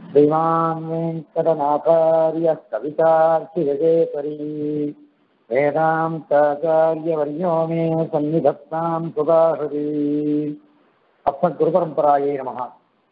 श्रीमान् वेङ्कटनाथार्य कवितार्थिगजेपरी वेदान्ताचार्यवर्यो मे सन्निधत्तां सुधाहृति अस्मद्गुरुपरम्परायै नमः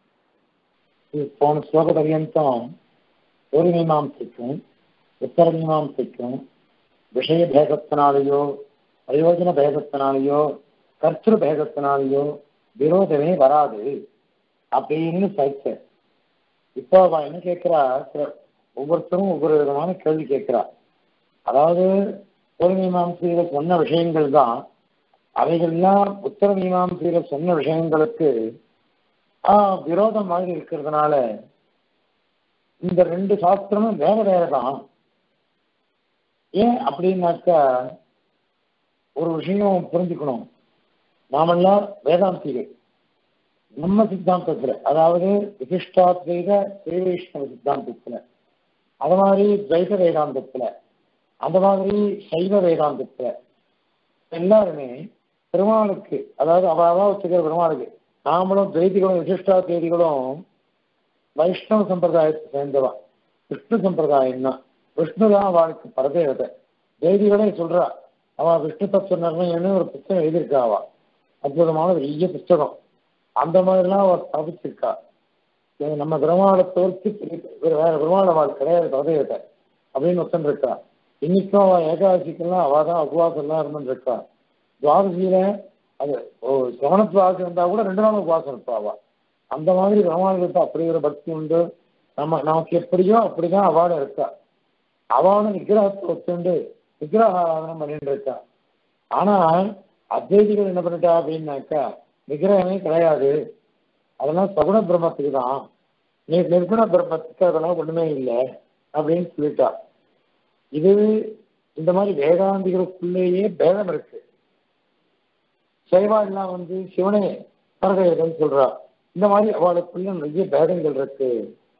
போன ஸ்லோக பர்யந்தம் ஒரு மீமாம்சைக்கும் உத்தர மீமாம்சைக்கும் விஷய பேதத்தினாலேயோ பிரயோஜன பேதத்தினாலேயோ கர்த்திரு பேதத்தினாலேயோ விரோதமே வராது அப்படின்னு சைத்த இப்போ அவ என்ன கேட்கிறா ஒவ்வொருத்தரும் ஒவ்வொரு விதமான கேள்வி கேட்கிறா அதாவது ஒரு மீமாம்சையில சொன்ன விஷயங்கள் தான் அவைகள்லாம் உத்தர மீமாம்சையில சொன்ன விஷயங்களுக்கு ஆஹ் விரோதம் மாதிரி இருக்கிறதுனால இந்த ரெண்டு சாஸ்திரமும் வேற வேற தான் ஏன் அப்படின்னாக்கா ஒரு விஷயம் புரிஞ்சுக்கணும் நாமெல்லாம் வேதாந்திகள் நம்ம சித்தாந்தத்துல அதாவது விசிஷ்டாத்வைத ஸ்ரீவைஷ்ணவ சித்தாந்தத்துல அது மாதிரி துவைத வேதாந்தத்துல அந்த மாதிரி சைவ வேதாந்தத்துல எல்லாருமே பெருமாளுக்கு அதாவது அவாவா வச்சுக்கிற பெருமாளுக்கு நாமளும் துவைதிகளும் விசிஷ்டா தேதிகளும் வைஷ்ணவ சம்பிரதாயத்தை சேர்ந்தவா விஷ்ணு சம்பிரதாயம் தான் விஷ்ணு தான் அவளுக்கு பரதேவதை தேதிகளே சொல்றா அவ விஷ்ணு தத்துவ நிர்ணயம்னு ஒரு புத்தகம் எழுதியிருக்கா அவ அற்புதமான பெரிய புத்தகம் அந்த மாதிரிலாம் அவ ஸ்தாபிச்சிருக்கா நம்ம பெருமாளை தோற்று வேற பெருமாள் அவள் கிடையாது பரதேவதை அப்படின்னு ஒத்துருக்கா இன்னைக்கும் அவ ஏகாதசிக்கெல்லாம் அவ தான் உபவாசம் எல்லாம் இருந்துட்டு இருக்கா துவாதசியில அது சிரவணத்துவாசம் இருந்தா கூட ரெண்டு நாள் உபவாசம் இருப்பா அவ அந்த மாதிரி பெருமாளுக்கு அப்படி ஒரு பக்தி உண்டு நம்ம நமக்கு எப்படியோ அப்படிதான் அவாட இருக்கா அவான விக்கிரகத்தை ஒத்துண்டு விக்கிரக ஆராதனம் பண்ணிட்டு இருக்கா ஆனால் அத்வைதிகள் என்ன பண்ணிட்டா அப்படின்னாக்கா விக்கிரகமே கிடையாது அதெல்லாம் சகுண பிரம்மத்துக்கு தான் நீ நிர்குண பிரம்மத்துக்கு அதெல்லாம் ஒண்ணுமே இல்லை அப்படின்னு சொல்லிட்டா இது இந்த மாதிரி வேதாந்திகளுக்குள்ளேயே பேதம் இருக்கு சைவாள்லாம் வந்து சிவனே பரதேவன் சொல்றா இந்த மாதிரி அவளுக்குள்ள நிறைய பேதங்கள் இருக்கு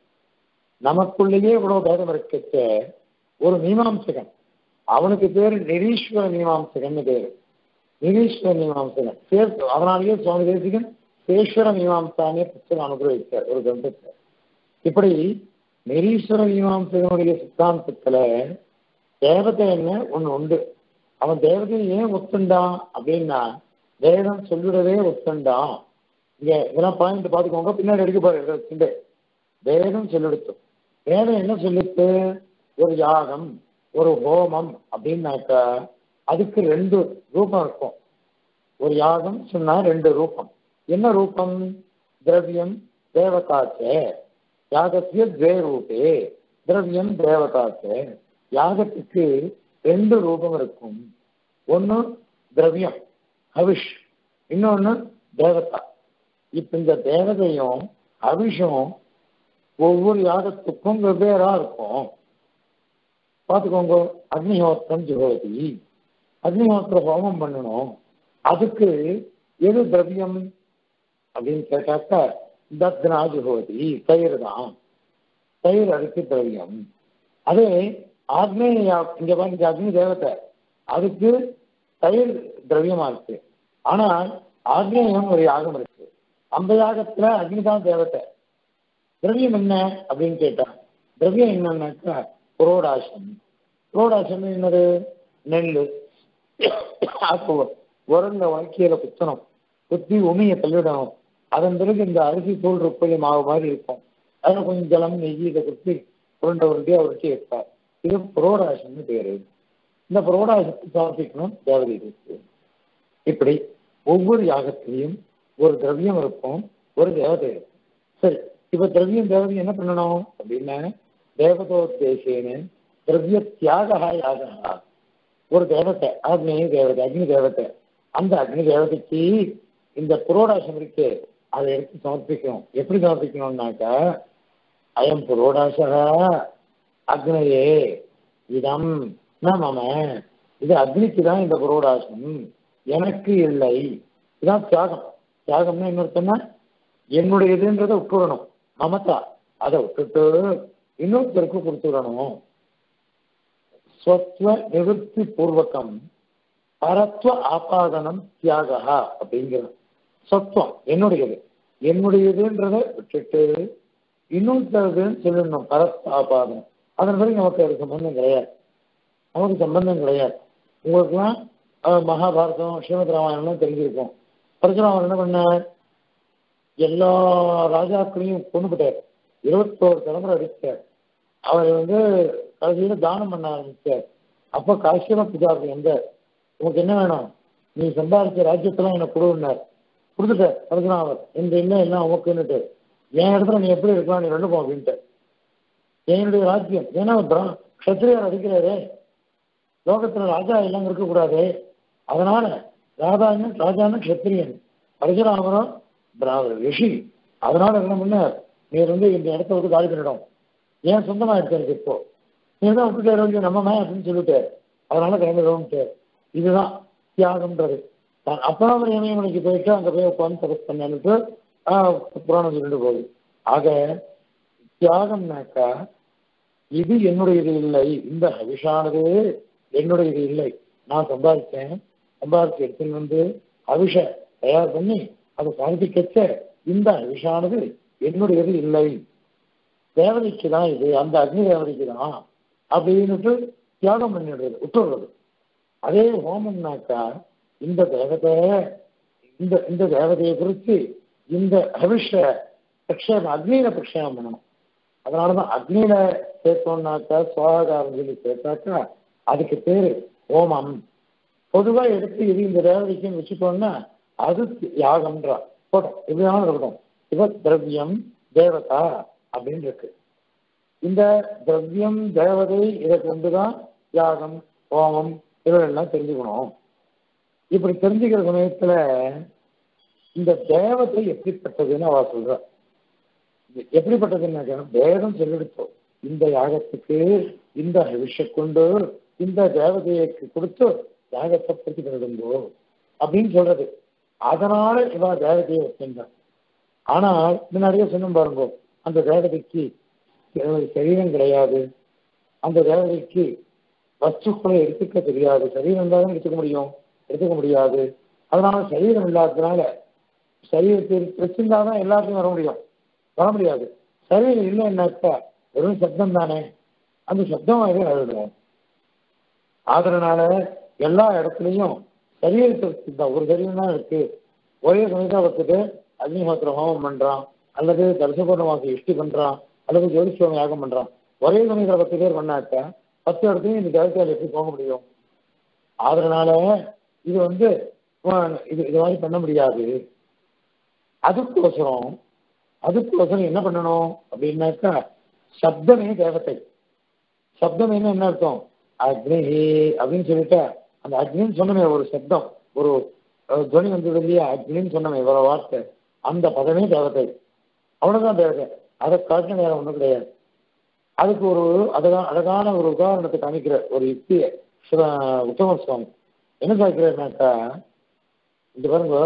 நமக்குள்ளேயே இவ்வளவு பேதம் இருக்கச்ச ஒரு மீமாம்சகன் அவனுக்கு பேரு நிரீஸ்வர மீமாம்சகன் பேரு நிரீஸ்வர மீமாம்சகன் சேர் அதனாலேயே சுவாமி தேசிகன் சேஸ்வர மீமாம்சானே புத்தகம் அனுகிரகித்தார் ஒரு கிரந்தத்தை இப்படி நிரீஸ்வர மீமாம்சகனுடைய சித்தாந்தத்துல தேவதை என்ன ஒண்ணு உண்டு அவன் தேவதையை ஏன் ஒத்துண்டான் அப்படின்னா வேதம் சொல்லிடவே ஒத்துண்டான் இங்க இதெல்லாம் பாயிண்ட் பார்த்துக்கோங்க பின்னாடி எடுக்க போற வேதம் சொல்லிடுத்து வேதம் என்ன சொல்லிட்டு ஒரு யாகம் ஒரு ஹோமம் அப்படின்னாக்கா அதுக்கு ரெண்டு ரூபம் இருக்கும் ஒரு யாகம் சொன்னா ரெண்டு ரூபம் என்ன ரூபம் திரவியம் தேவதாச்சே யாகத்திய துவே ரூபே திரவியம் தேவதாச்சே யாகத்துக்கு ரெண்டு ரூபம் இருக்கும் ஒன்னு திரவியம் ஹவிஷ் இன்னொன்னு தேவதா இப்ப இந்த தேவதையும் அபிஷம் ஒவ்வொரு யாகத்துக்கும் வெவ்வேறா இருக்கும் பார்த்துக்கோங்க அக்னிஹோத்திரம் ஜுகோதி அக்னிஹோத்திர ஹோமம் பண்ணணும் அதுக்கு எது திரவியம் அப்படின்னு கேட்டாக்கா தத்னா ஜுகோதி தயிர் தான் தயிர் அதுக்கு திரவியம் அதே ஆக்னேய இங்க பாருங்க அக்னி தேவத்தை அதுக்கு தயிர் திரவியமா இருக்கு ஆனால் ஆக்னேயம் ஒரு யாகம் இருக்கு அந்த யாகத்துல அக்னிதான் தேவத்தை திரவியம் என்ன அப்படின்னு கேட்டா திரவியம் என்னன்னாக்கா புரோடாசம் புரோடாசம் என்னது நெல் ஆக்குவோம் உரல்ல வாழ்க்கையில குத்தணும் குத்தி உமையை தள்ளிடணும் அதன் பிறகு இந்த அரிசி தூள் ருப்பலி மாவு மாதிரி இருக்கும் அதில் கொஞ்சம் ஜலம் நெய் இதை குத்தி உருண்டை உருண்டியா உருட்டி வைப்பார் இது புரோடாசம்னு பேரு இந்த புரோடாசத்தை சமர்ப்பிக்கணும் தேவதைகளுக்கு இப்படி ஒவ்வொரு யாகத்திலையும் ஒரு திரவியம் இருக்கும் ஒரு தேவதை இருக்கும் சரி இப்ப திரவியம் தேவதை என்ன பண்ணணும் அப்படின்னா தேவதோத்தேசேன திரவிய தியாக யாகா ஒரு தேவத்தை அக்னி தேவதை அக்னி தேவதை அந்த அக்னி தேவதைக்கு இந்த புரோடாசம் இருக்கு அதை எடுத்து சமர்ப்பிக்கணும் எப்படி சமர்ப்பிக்கணும்னாக்கா அயம் புரோடாசக அக்னையே இதம் மம இது அக்னிக்கு தான் இந்த புரோடாசம் எனக்கு இல்லை இதான் தியாகம் தியாகம்னா என்ன சொன்னா என்னுடையதுன்றதை விட்டுடணும் மமதா அதை விட்டுட்டு இன்னொருத்தருக்கு கொடுத்துடணும் ஸ்வத்வ நிவர்த்தி பூர்வகம் பரத்வ ஆபாதனம் தியாகா அப்படிங்கிறது சத்துவம் என்னுடையது என்னுடையதுன்றதை விட்டுட்டு இன்னொருத்தருக்குன்னு சொல்லிடணும் பரஸ்தாபாதம் அதன் பிறகு நமக்கு அது சம்பந்தம் கிடையாது நமக்கு சம்பந்தம் கிடையாது உங்களுக்குலாம் அஹ், மகாபாரதம் ஸ்ரீமத் ராமாயணம்லாம் தெரிஞ்சிருக்கும் பரசுராமர் என்ன பண்ணார் எல்லா ராஜாக்களையும் கொண்டு போட்டார் இருபத்தோரு தலைமுறை அடிச்சார் அவர் வந்து கடைசியில தானம் பண்ண ஆரம்பிச்சார் அப்ப காசியம புஜாரி எந்த உனக்கு என்ன வேணும் நீ சம்பாதிச்ச ராஜ்யத்தெல்லாம் எனக்கு கொடுன்னார் கொடுத்துட்டார் பரசுராமர் இந்த இல்லை எல்லாம் உமக்குன்னுட்டு என் இடத்துல நீ எப்படி இருக்கலாம் நீ ரெண்டு போ அப்படின்ட்டு என்னுடைய ராஜ்யம் ஏன்னா பிர- க்ஷத்திரியர் அடிக்கிறாரு லோகத்துல ராஜா எல்லாம் இருக்கக்கூடாது அதனால ராஜான்னு ராஜான்னு க்ஷத்திரியன் பரசுராமரும் பிராமண ரிஷி அதனால என்ன பண்ண நீ வந்து இந்த இடத்த விட்டு காலி பண்ணிடும் ஏன் சொந்தமா இருக்கு எனக்கு இப்போ நீ தான் விட்டுட்டு வந்து நம்மமே அப்படின்னு சொல்லிட்டு அதனால கிளம்பிடுவோம்ட்டு இதுதான் தியாகம்ன்றது தான் அப்பனாமர் இமயமலைக்கு போயிட்டு அங்க போய் உட்காந்து தபஸ் பண்ணான்ட்டு ஆஹ், புராணம் சொல்லிட்டு போகுது ஆக தியாகம்னாக்கா இது என்னுடையது இல்லை இந்த ஹவிஷானது என்னுடையது இல்லை நான் சம்பாதிச்சேன் சம்பாதிச்சு எடுத்துன்னு வந்து அவிஷ தயார் பண்ணி அதை சமர்ப்பிக்கச்ச இந்த ஹவிஷானது என்னுடையது இல்லை தேவதைக்கு தான் இது அந்த அக்னி தேவதைக்கு தான் அப்படின்னுட்டு தியாகம் பண்ணிடுறது விட்டுடுறது அதே ஹோமம்னாக்கா இந்த தேவதை இந்த இந்த தேவதையை குறித்து இந்த ஹவிஷ பிரக்ஷேபம் அக்னியில பிரக்ஷேபம் பண்ணணும் அதனாலதான் அக்னியில சேர்த்தோம்னாக்கா சுவாகாரம் சொல்லி சேர்த்தாக்கா அதுக்கு பேரு ஹோமம் பொதுவா எடுத்து இது இந்த தேவதைக்குன்னு வச்சுட்டோம்னா அது யாகம்ன்றா போட்டோம் எப்படியாலும் இருக்கட்டும் இப்ப திரவியம் தேவதா அப்படின்னு இருக்கு இந்த திரவியம் தேவதை இதை கொண்டுதான் யாகம் ஹோமம் இவையெல்லாம் தெரிஞ்சுக்கணும் இப்படி தெரிஞ்சுக்கிற சமயத்துல இந்த தேவதை எப்படிப்பட்டதுன்னு அவ சொல்றா எப்படிப்பட்டதுன்னாக்கா வேதம் சொல்லிடுத்தோம் இந்த யாகத்துக்கு இந்த விஷ கொண்டு இந்த தேவதைக்கு கொடுத்து யாகத்தை பூர்த்தி பண்ணிடுங்கோ அப்படின்னு சொல்றது அதனால இவ தேவதையை வச்சிருந்தான் ஆனால் முன்னாடியே சொன்ன பாருங்க அந்த தேவதைக்கு சரீரம் கிடையாது அந்த தேவதைக்கு வஸ்துக்களை எடுத்துக்க தெரியாது சரீரம் இருந்தாலும் எடுத்துக்க முடியும் எடுத்துக்க முடியாது அதனால சரீரம் இல்லாததுனால சரீரத்தில் வச்சிருந்தாதான் எல்லாத்தையும் வர முடியும் வர முடியாது சரீரம் இல்லைன்னாக்கா வெறும் சப்தம் தானே அந்த சப்தம் எழுதுவோம் அதனால எல்லா இடத்துலையும் சரீரத்தை வச்சிருந்தா ஒரு சரீரம் தான் இருக்கு ஒரே சமயத்தை வச்சுட்டு அக்னிஹோத்திர ஹோமம் பண்றான் அல்லது தரிசபூர்ணமாசி இஷ்டி பண்றான் அல்லது ஜோதிஷ்வம் யாகம் பண்றான் ஒரே சமயத்தில் பத்து பேர் பண்ணாக்க பத்து இடத்துலையும் இந்த தேவத்தையால் எப்படி போக முடியும் அதனால இது வந்து அஹ், இது இது மாதிரி பண்ண முடியாது அதுக்கோசரம் அதுக்கோசரம் என்ன பண்ணணும் அப்படின்னாக்கா சப்தமே தேவத்தை சப்தமேன்னு என்ன அர்த்தம் அக்னி அப்படின்னு சொல்லிட்டு அந்த அக்னின்னு சொன்னமே ஒரு சப்தம் ஒரு அஹ், துவனி வந்தது இல்லையா அக்னின்னு சொன்னமே இவ்வளவு வார்த்தை அந்த பதமே தேவதை அவ்வளவுதான் தேவதை அதை காட்டின வேற ஒண்ணும் கிடையாது அதுக்கு ஒரு அழகான அழகான ஒரு உதாரணத்தை காமிக்கிற ஒரு யுக்தியை சிவ- உத்தம சுவாமி என்ன சாய்க்கிறாருனாக்கா இந்த பாருங்க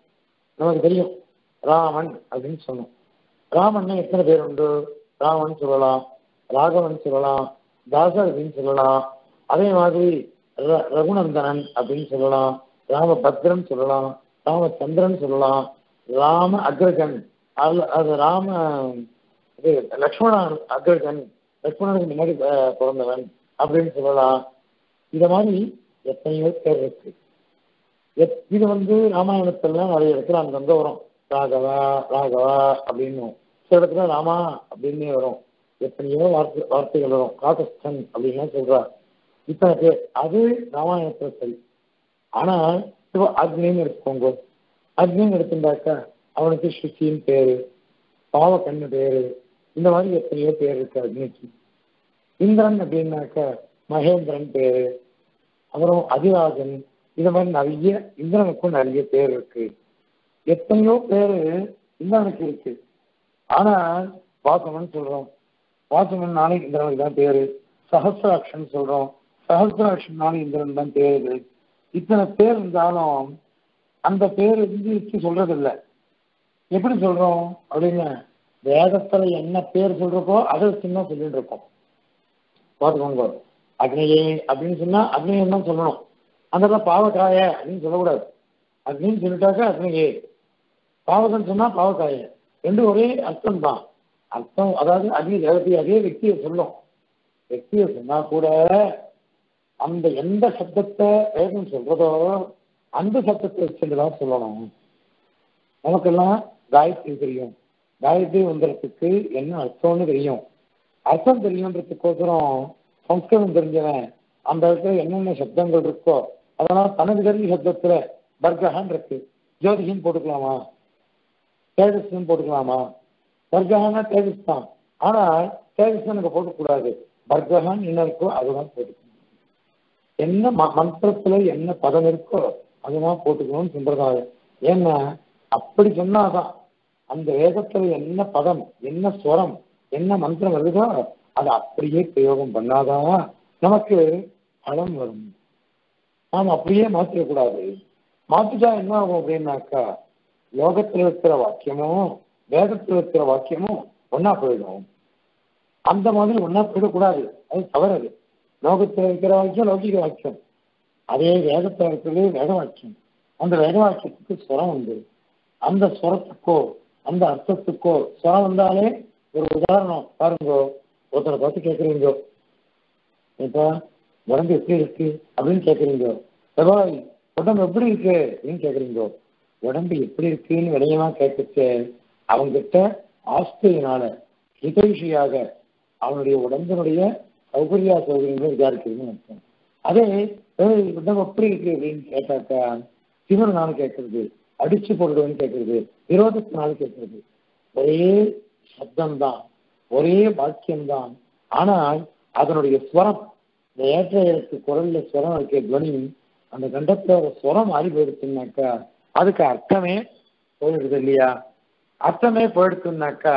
நமக்கு தெரியும் ராமன் அப்படின்னு சொன்னோம் ராமன் எத்தனை பேர் உண்டு ராமன் சொல்லலாம் ராகவன் சொல்லலாம் தாசர் அப்படின்னு சொல்லலாம் அதே மாதிரி ர- ரகுநந்தனன் அப்படின்னு சொல்லலாம் ராமபத்ரன் சொல்லலாம் ராமச்சந்திரன் சொல்லலாம் ராம அக்ரஜன் அல்ல- அது ராம இது லக்ஷ்மணன் அக்ரஜன் லக்ஷ்மணனுக்கு முன்னாடி அஹ், பிறந்தவன் அப்படின்னு சொல்லலாம் இத மாதிரி எத்தனையோ பேர் இருக்கு எத்- இது வந்து ராமாயணத்துல நிறைய இடத்துல அங்கங்க வரும் ராகவா ராகவா அப்படின்னு சில இடத்துல ராமா அப்படின்னே வரும் எத்தனையோ வார்த்தை வார்த்தைகள் வரும் காகஸ்தன் அப்படின்லாம் சொல்றா இத்தனை பேர் அது ராமாயணத்துல சரி ஆனா இப்போ அக்னின்னு எடுத்துக்கோங்க அக்னின்னு எடுத்துட்டாக்கா அவனுக்கு சுச்சின்னு பேரு பாவக்கண்ணு பேரு இந்த மாதிரி எத்தனையோ பேர் இருக்கு அக்னிக்கு இந்திரன் அப்படின்னாக்கா மகேந்திரன் பேரு அப்புறம் அதிராஜன் இந்த மாதிரி நிறைய இந்திரனுக்கும் நிறைய பேர் இருக்கு எத்தனையோ பேரு இந்திரனுக்கு இருக்கு ஆனா வாசமன் சொல்றோம் வாசமன் நாளை இந்திரனுக்கு தான் பேரு சஹசிராட்சன் சொல்றோம் சஹசிராட்சன் நாளை இந்திரன் தான் பேரு இத்தனை பேர் இருந்தாலும் அந்த பேர் இந்திரிச்சு சொல்றது இல்ல எப்படி சொல்றோம் அப்படின்னு வேதத்துல என்ன பேர் சொல்றப்போ அதை சின்ன சொல்லிட்டு இருக்கோம் பார்த்துக்கோங்க அக்னியே அப்படின்னு சொன்னா அக்னியம் தான் சொல்லணும் அந்த இடத்துல பாவக்காய அப்படின்னு சொல்லக்கூடாது அக்னின்னு சொல்லிட்டாக்கா அக்னியே பாவகன் சொன்னா பாவக்காய ரெண்டும் ஒரே அர்த்தம் தான் அர்த்தம் அதாவது அதே தேவதை அதே వ్యక్తిயை சொல்லும் వ్యక్తిயை சொன்னா கூட அந்த எந்த சப்தத்தை வேதம் சொல்றதோ அந்த சப்தத்தை வச்சுதான் சொல்லணும் நமக்கெல்லாம் காயத்ரி தெரியும் காயத்ரி மந்திரத்துக்கு என்ன அர்த்தம்னு தெரியும் அர்த்தம் தெரியுன்றதுக்கோசரம் சம்ஸ்கிருதம் தெரிஞ்சவன் அந்த இடத்துல என்னென்ன சப்தங்கள் இருக்கோ அதெல்லாம் தனக்கு தெரிஞ்ச சப்தத்துல பர்கஹான் இருக்கு ஜோதிஷம் போட்டுக்கலாமா தேஜஸ்ன்னு போட்டுக்கலாமா பர்கஹானா தேஜஸ் தான் ஆனால் தேஜஸ் எனக்கு போட்டுக்கூடாது பர்கஹான் என்ன இருக்கோ அதுதான் போட்டுக்கணும் என்ன ம- மந்திரத்துல என்ன பதம் இருக்கோ அதுதான் போட்டுக்கணும்னு சம்பிரதாயம் ஏன்னா அப்படி சொன்னாதான் அந்த வேதத்துல என்ன பதம் என்ன ஸ்வரம் என்ன மந்திரம் வருதோ அதை அப்படியே பிரயோகம் பண்ணாதான் நமக்கு பலம் வரும் நாம் அப்படியே மாற்றிடக்கூடாது மாத்திட்டா என்ன ஆகும் அப்படின்னாக்கா லோகத்துல இருக்கிற வாக்கியமும் வேதத்துல இருக்கிற வாக்கியமும் ஒன்னா போயிடும் அந்த மாதிரி ஒன்னா போயிடக்கூடாது அது தவறது லோகத்துல இருக்கிற வாக்கியம் லௌகிக வாக்கியம் அதே வேதத்துல இருக்கிறது வேத வாக்கியம் அந்த வேத வாக்கியத்துக்கு ஸ்வரம் உண்டு அந்த ஸ்வரத்துக்கோ அந்த அர்த்தத்துக்கோ ஸ்வரம் வந்தாலே ஒரு உதாரணம் பாருங்க ஒருத்தரை பார்த்து கேட்குறீங்க இப்போ உடம்பு எப்படி இருக்கு அப்படின்னு கேட்குறீங்க செவ்வாய் உடம்பு எப்படி இருக்கு அப்படின்னு கேட்குறீங்க உடம்பு எப்படி இருக்குன்னு விடயமா கேட்டுச்சு அவங்கிட்ட ஆஸ்தியினால ஹிதைஷியாக அவனுடைய உடம்பினுடைய சௌகரியா சௌகரியங்களை விசாரிக்கிறதுன்னு அர்த்தம் அதே ஏய், உடம்பு எப்படி இருக்கு அப்படின்னு கேட்டாக்கா திமிரனால கேட்கறது அடிச்சு போடுறதுன்னு கேட்கறது விரோதத்தினால கேட்கறது ஒரே சப்தம்தான் ஒரே வாக்கியம்தான் ஆனால் அதனுடைய ஸ்வரம் இந்த ஏற்ற இறக்கு குரல்ல ஸ்வரம் இருக்க துவனி அந்த கண்டத்துல ஒரு ஸ்வரம் மாறி போயிடுச்சுன்னாக்கா அதுக்கு அர்த்தமே போயிடுது இல்லையா அர்த்தமே போயிடுச்சுன்னாக்கா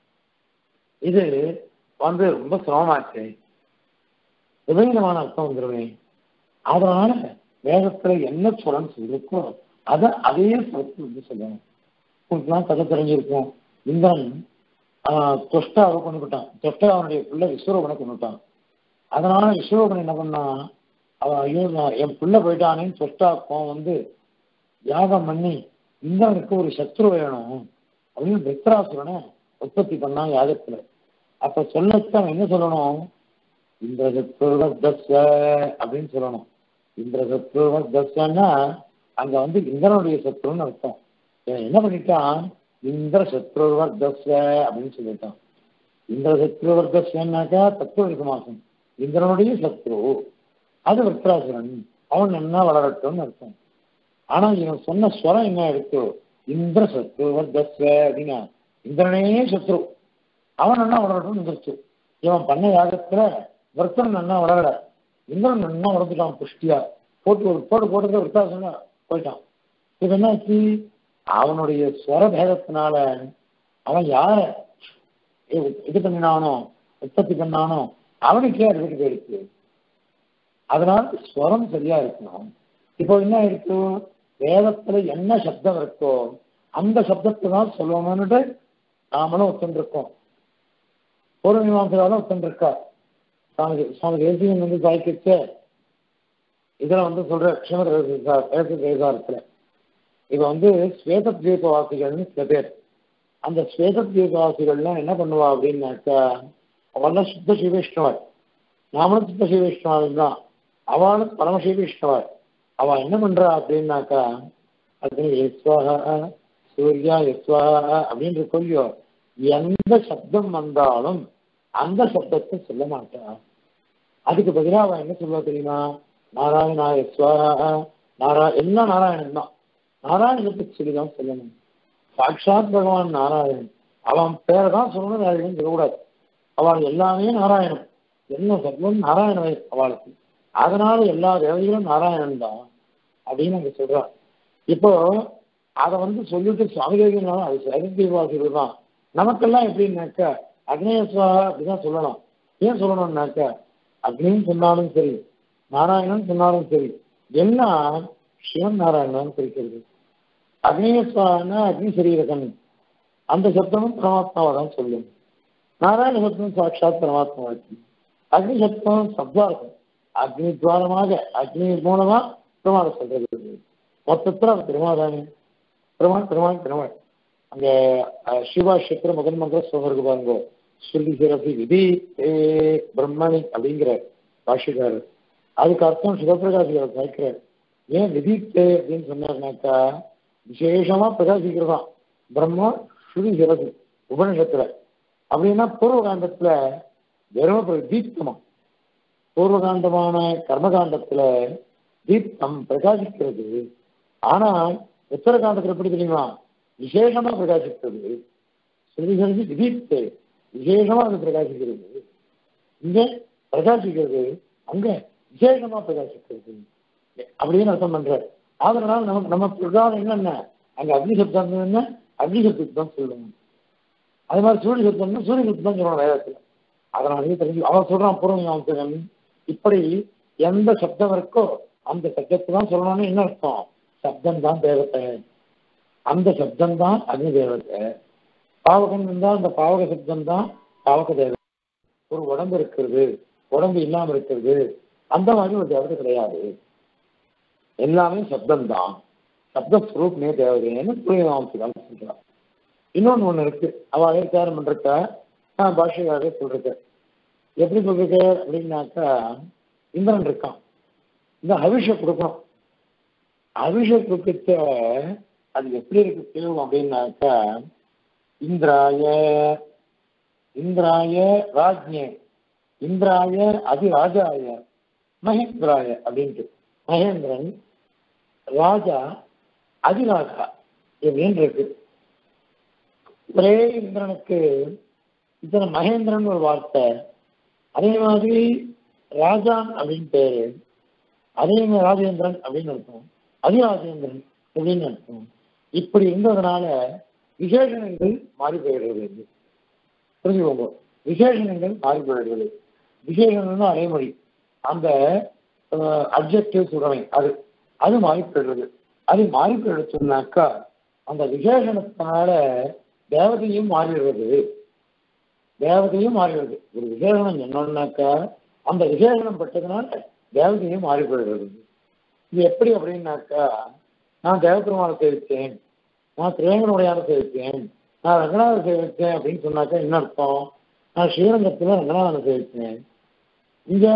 இது வந்து ரொம்ப சிரமமாச்சு விபரீதமான அர்த்தம் வந்துருவேன் அதனால வேதத்துல என்ன ஸ்வரம் சொல்லிருக்கோ அதை அதே ஸ்வரத்தில் வந்து சொல்லணும் உங்களுக்குலாம் கதை தெரிஞ்சிருக்கும் இந்திரன் ஆஹ், தொஷ்டாவை கொண்டு விட்டான் தொஷ்டா அவனுடைய பிள்ளை விஸ்வரூபனை கொண்டு விட்டான் அதனால விஸ்வரூபன் என்ன பண்ணான் அவன் ஐயோ நான் என் பிள்ளை போயிட்டானேன்னு தொஷ்டாக்கும் வந்து யாகம் பண்ணி இந்திரனுக்கு ஒரு சத்ரு வேணும் அப்படின்னு வித்ராசுரனை உற்பத்தி பண்ணான் யாகத்துல அப்ப சொல்லத்தான் அவன் என்ன சொல்லணும் இந்திரசத்ருவர்தஸ்வ அப்படின்னு சொல்லணும் இந்திரசத்ருவர்தஸ்வன்னா அங்க வந்து இந்திரனுடைய சத்ருன்னு அர்த்தம் இவன் என்ன பண்ணிட்டான் இந்திர சத்ருவர்தஸ்வ அப்படின்னு சொல்லிட்டான் இந்திர சத்ருவர்தஸ்வன்னாக்கா தத்துவ சமாசம் இந்திரனுடைய சத்ரு அது விருத்ராசுரன் அவன் நன்னா வளரட்டும்னு அர்த்தம் ஆனா இவன் சொன்ன ஸ்வரம் என்ன எடுத்து இந்திர சத்ருவர்தஸ்வ அப்படின்னா இந்திரனே சத்ரு அவன் நன்னா வளரட்டும்னு இருந்துச்சு இவன் பண்ண யாகத்துல விரத்தன் நன்னா வளரல இந்திரன் நன்னா வளர்ந்துட்டான் புஷ்டியா போட்டு ஒரு போட்டு போட்டு விருத்தாசனா போயிட்டான் இது என்னாச்சு அவனுடைய ஸ்வர பேதத்தினால அவன் யார இது பண்ணினானோ உற்பத்தி பண்ணானோ அவனுக்கே அது விட்டு போயிடுச்சு அதனால ஸ்வரம் சரியா இருக்கணும் இப்போ என்ன இருக்கு வேதத்துல என்ன சப்தம் இருக்கோ அந்த சப்தத்தை தான் சொல்லணும்னுட்டு நாமளும் ஒத்துருக்கோம் ஒரு மீமாசையாலும் ஒத்துருக்கா சுவாமி சுவாமி தேசியம் வந்து சாய்க்கிச்ச இதுல வந்து சொல்ற க்ஷமர வேதாரத்துல இப்ப வந்து ஸ்வேத தீபவாசிகள்னு சில பேர் அந்த ஸ்வேத தீபவாசிகள்லாம் என்ன பண்ணுவா அப்படின்னாக்கா அவெல்லாம் சுத்த சிவவிஷ்ணவர் நாமளும் சுத்த சிவவிஷ்ணவர் தான் அவளும் பரமசிவவிஷ்ணவர் அவ என்ன பண்றா அப்படின்னாக்கா அது எஸ்வாஹா சூர்யா எஸ்வாஹா அப்படின்னு சொல்லியோ எந்த சப்தம் வந்தாலும் அந்த சப்தத்தை சொல்ல மாட்டா அதுக்கு பதிலா அவன் என்ன சொல்லுவா தெரியுமா நாராயணா எஸ்வாஹா நாரா எல்லாம் நாராயணன் தான் நாராயணத்துக்கு சொல்லிதான் சொல்லணும் சாட்சாத் பகவான் நாராயணன் அவன் பேரை தான் சொல்லணும் வேற எதுவும் சொல்லக்கூடாது அவள் எல்லாமே நாராயணன் என்ன சர்வம் நாராயண அவளுக்கு அதனால எல்லா தேவதைகளும் நாராயணன் தான் அப்படின்னு அங்க சொல்றா இப்போ அதை வந்து சொல்லிட்டு சுவாமி தேவினாலும் அது சரதீவாசிகள் தான் நமக்கெல்லாம் எப்படின்னாக்கா அக்னேஸ்வரா அப்படிதான் சொல்லலாம் ஏன் சொல்லணும்னாக்கா அக்னியும் சொன்னாலும் சரி நாராயணன் சொன்னாலும் சரி எல்லாம் சிவன் நாராயணன் குறிக்கிறது அக்னேஸ்வரனா அக்னி சரீரகன் அந்த சப்தமும் பரமாத்மாவை தான் சொல்லும் நாராயண சப்தம் சாட்சாத் பரமாத்மா இருக்கு அக்னி சப்தம் சப்தார்த்தம் அக்னி துவாரமாக அக்னி மூலமா பெருமாளை சொல்றது மொத்தத்தில் அது பெருமாள் தானே பெருமாள் பெருமாள் பெருமாள் அங்க அஹ், சிவா சித்திர முதல் மந்திர ஸ்லோகம் இருக்கு பாருங்க ஸ்ருதி சிறப்பி விதி ஏ பிரம்மணி அப்படிங்கிற பாஷிகாரர் அதுக்கு அர்த்தம் சிவபிரகாசிகர் கேட்கிறார் ஏன் விதித்தே அப்படின்னு சொன்னார்னாக்கா விசேஷமா பிரகாசிக்கிறதாம் பிரம்மா ஸ்ருதி சிறப்பு உபனிஷத்துல அப்படின்னா பூர்வ காண்டத்துல வெறும் ஒரு தீப்தமா பூர்வகாண்டமான கர்மகாண்டத்துல தீப்தம் பிரகாசிக்கிறது ஆனால் உத்தரகாண்டத்துல எப்படி தெரியுமா விசேஷமா பிரகாசிக்கிறது சிறிது விதித்து விசேஷமா அது பிரகாசிக்கிறது இங்க பிரகாசிக்கிறது அங்க விசேஷமா பிரகாசிக்கிறது அப்படின்னு அர்த்தம் பண்ற அதனால நம்ம நம்ம பிரகாரம் என்னென்ன அங்க அக்னி சப்தம் என்ன அக்னி சப்தத்துக்கு தான் சொல்லணும் அது மாதிரி சூரிய சப்தம்னா சூரிய சப்தம் தான் சொல்லணும் வேதத்துல அதனாலேயே தெரிஞ்சு அவன் சொல்றான் பூர்வம் இப்படி எந்த சப்தம் இருக்கோ அந்த சப்தத்தை தான் சொல்லணும்னு என்ன அர்த்தம் சப்தம் தான் தேவத்தை அந்த சப்தம் தான் அக்னி தேவத்தை பாவகம் இருந்தால் அந்த பாவக சப்தம் தான் பாவக தேவதை ஒரு உடம்பு இருக்கிறது உடம்பு இல்லாம இருக்கிறது அந்த மாதிரி ஒரு தேவதை கிடையாது எல்லாமே சப்தம் தான் சப்த ஸ்வரூப்னே தேவதைன்னு புரியாம சொல்றான் இன்னொன்னு ஒண்ணு இருக்கு அவ அழைத்தாரம் பண்றக்க நான் பாஷையாக சொல்றது எப்படி சொல்றது அப்படின்னாக்கா இந்திரன் இருக்கான் இந்த அபிஷ கொடுக்கணும் அபிஷ கொடுக்க அது எப்படி இருக்கு தெரியும் அப்படின்னாக்கா இந்திராய இந்திராய ராஜ்யே இந்திராய அதிராஜாய மகேந்திராய அப்படின்ட்டு மகேந்திரன் ராஜா அதிராஜா அப்படின்னு இருக்கு ஒரே இந்திரனுக்கு இத்தனை மகேந்திரன் ஒரு வார்த்தை அதே மாதிரி ராஜான் அப்படின்னு பேரு அதே மாதிரி ராஜேந்திரன் அப்படின்னு அர்த்தம் அதிராஜேந்திரன் அப்படின்னு அர்த்தம் இப்படி இருந்ததுனால விசேஷணங்கள் மாறி போயிடுறது புரிஞ்சுக்கோங்க விசேஷணங்கள் மாறி போயிடுறது விசேஷணம்னா அடைமொழி அந்த அப்ஜெக்டிவ் சொல்றவை அது அது மாறி போயிடுறது அது மாறி போயிடுச்சுனாக்கா அந்த விசேஷணத்தினால தேவதையும் மாறிடுறது தேவதையும் மாறிடுறது ஒரு விசேஷனம் என்னன்னாக்கா அந்த விசேஷனம் பட்டதுனால தேவதையும் மாறி போயிடுறது இது எப்படி அப்படின்னாக்கா நான் தேவபெருமானை சேவித்தேன் நான் திரேங்கனுடையான சேவித்தேன் நான் ரங்கநாதன் சேவித்தேன் அப்படின்னு சொன்னாக்கா என்ன அர்த்தம் நான் ஸ்ரீரங்கத்துல ரங்கநாதனை சேவித்தேன் இங்க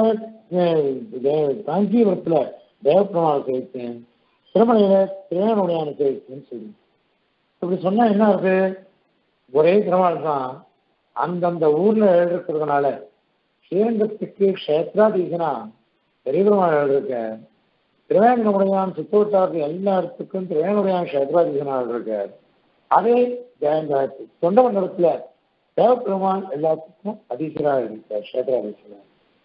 காஞ்சிபுரத்துல தேவபெருமானை சேவித்தேன் திருமலையில திரேங்கனுடையான சேவித்தேன்னு சொல்லி இப்படி சொன்னா என்ன இருக்கு ஒரே திருமால் தான் அந்தந்த ஊர்ல எழுதிருக்கிறதுனால ஸ்ரீரங்கத்துக்கு கஷேத்ராதீசனா பெரிய பெருமாள் எழுதிருக்க திருவேங்கடமுடையான் சுத்தவட்டாருக்கு எல்லா இடத்துக்கும் திருவேங்கடமுடையான் கஷேத்ராதீசனா எழுதிருக்கார் அதே தொண்ட மண்டலத்துல தேவப்பெருமான் எல்லாத்துக்கும் அதீசரா இருக்கார் கஷேத்ராதீசனா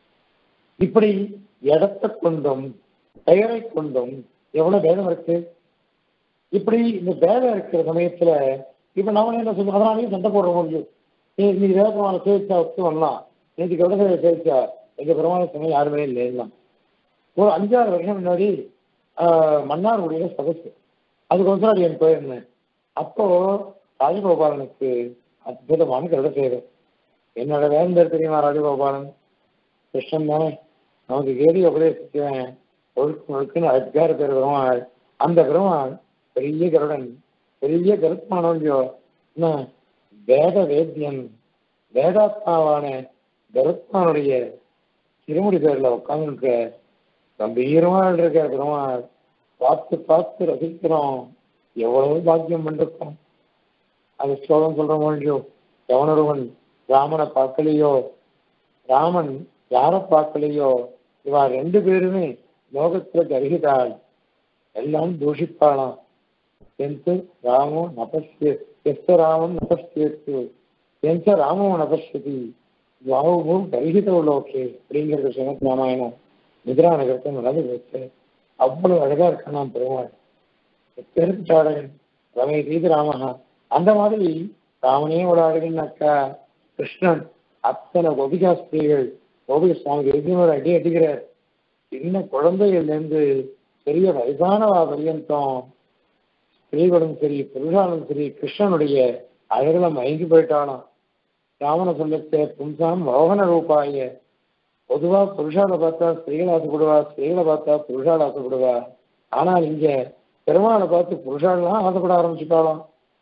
இப்படி இடத்தை கொண்டும் பெயரை கொண்டும் எவ்வளவு பேதம் இருக்கு இப்படி இந்த பேதம் இருக்கிற சமயத்துல இப்ப நாம என்ன சொல்லுவோம் அதனாலேயும் சண்டை போடுற முடியும் நீ வேகமான சேவிச்சா ஒத்து வரலாம் நேற்று கவலை சேவிச்சா எங்க பெருமான சமயம் யாருமே இல்லை ஒரு அஞ்சாறு வருஷம் முன்னாடி மன்னார்குடியில சதசு அதுக்கொசரம் அது என் போயிருந்தேன் அப்போ ராஜகோபாலனுக்கு அற்புதமான கருட செய்யுது என்னோட வேந்தர் தெரியுமா ராஜகோபாலன் கிருஷ்ணன் தானே நமக்கு கேடி உபதேசிச்சேன் ஒழுக்கு ஒழுக்குன்னு அதுக்கார பேர் பெருமாள் அந்த பெருமாள் பெரிய கருடன் பெரிய கருத்மானோல்யோ என்ன வேத வேத்தியன் வேதாத்மாவான கருத்மானுடைய திருமுடி பேர்ல உட்காந்துருக்க கம்பீரமா இருக்க பெருமாள் பார்த்து பார்த்து ரசிக்கிறோம் எவ்வளவு பாக்கியம் பண்ணிருக்கோம் அது ஸ்லோகம் சொல்ற மொழியோ எவனொருவன் ராமனை பார்க்கலையோ ராமன் யாரை பார்க்கலையோ இவா ரெண்டு பேருமே லோகத்துல கருகிதாள் எல்லாம் தூஷிப்பாளாம் எந்த ராமோ நபஸ்ய எஸ்த ராமம் நபஸ்யத்து எந்த ராமோ நபஸ்யதி வாவும் கருகிதோ லோகே அப்படிங்கிறது ஸ்ரீமத் ராமாயணம் நிதிரா நகரத்தை நடந்து வச்சு அவ்வளவு அழகா இருக்கான் பெருமாள் பெருந்தாடகன் ரமே தீது ராமஹா அந்த மாதிரி ராமனே ஒரு அழகுன்னாக்கா கிருஷ்ணன் அத்தனை கோபிகா ஸ்திரீகள் கோபிக சுவாமி எதுவும் அடி அடிக்கிறார் சின்ன குழந்தைகள்ல இருந்து பெரிய வயசானவா பரியந்தம் ஸ்திரீகளும் சரி புருஷாலும் சரி கிருஷ்ணனுடைய அழகுல மயங்கி போயிட்டானாம் ராமனை சொல்லத்த பும்சாம் மோகன ரூபாய பொதுவா புருஷால பார்த்தா ஸ்திரீகளை ஆசைப்படுவா ஸ்திரீகளை பார்த்தா புருஷால ஆசைப்படுவா ஆனால் இங்க பெருமாளை பார்த்து புருஷாலாம் ஆசைப்பட ஆரம்பிச்சுட்டாலாம்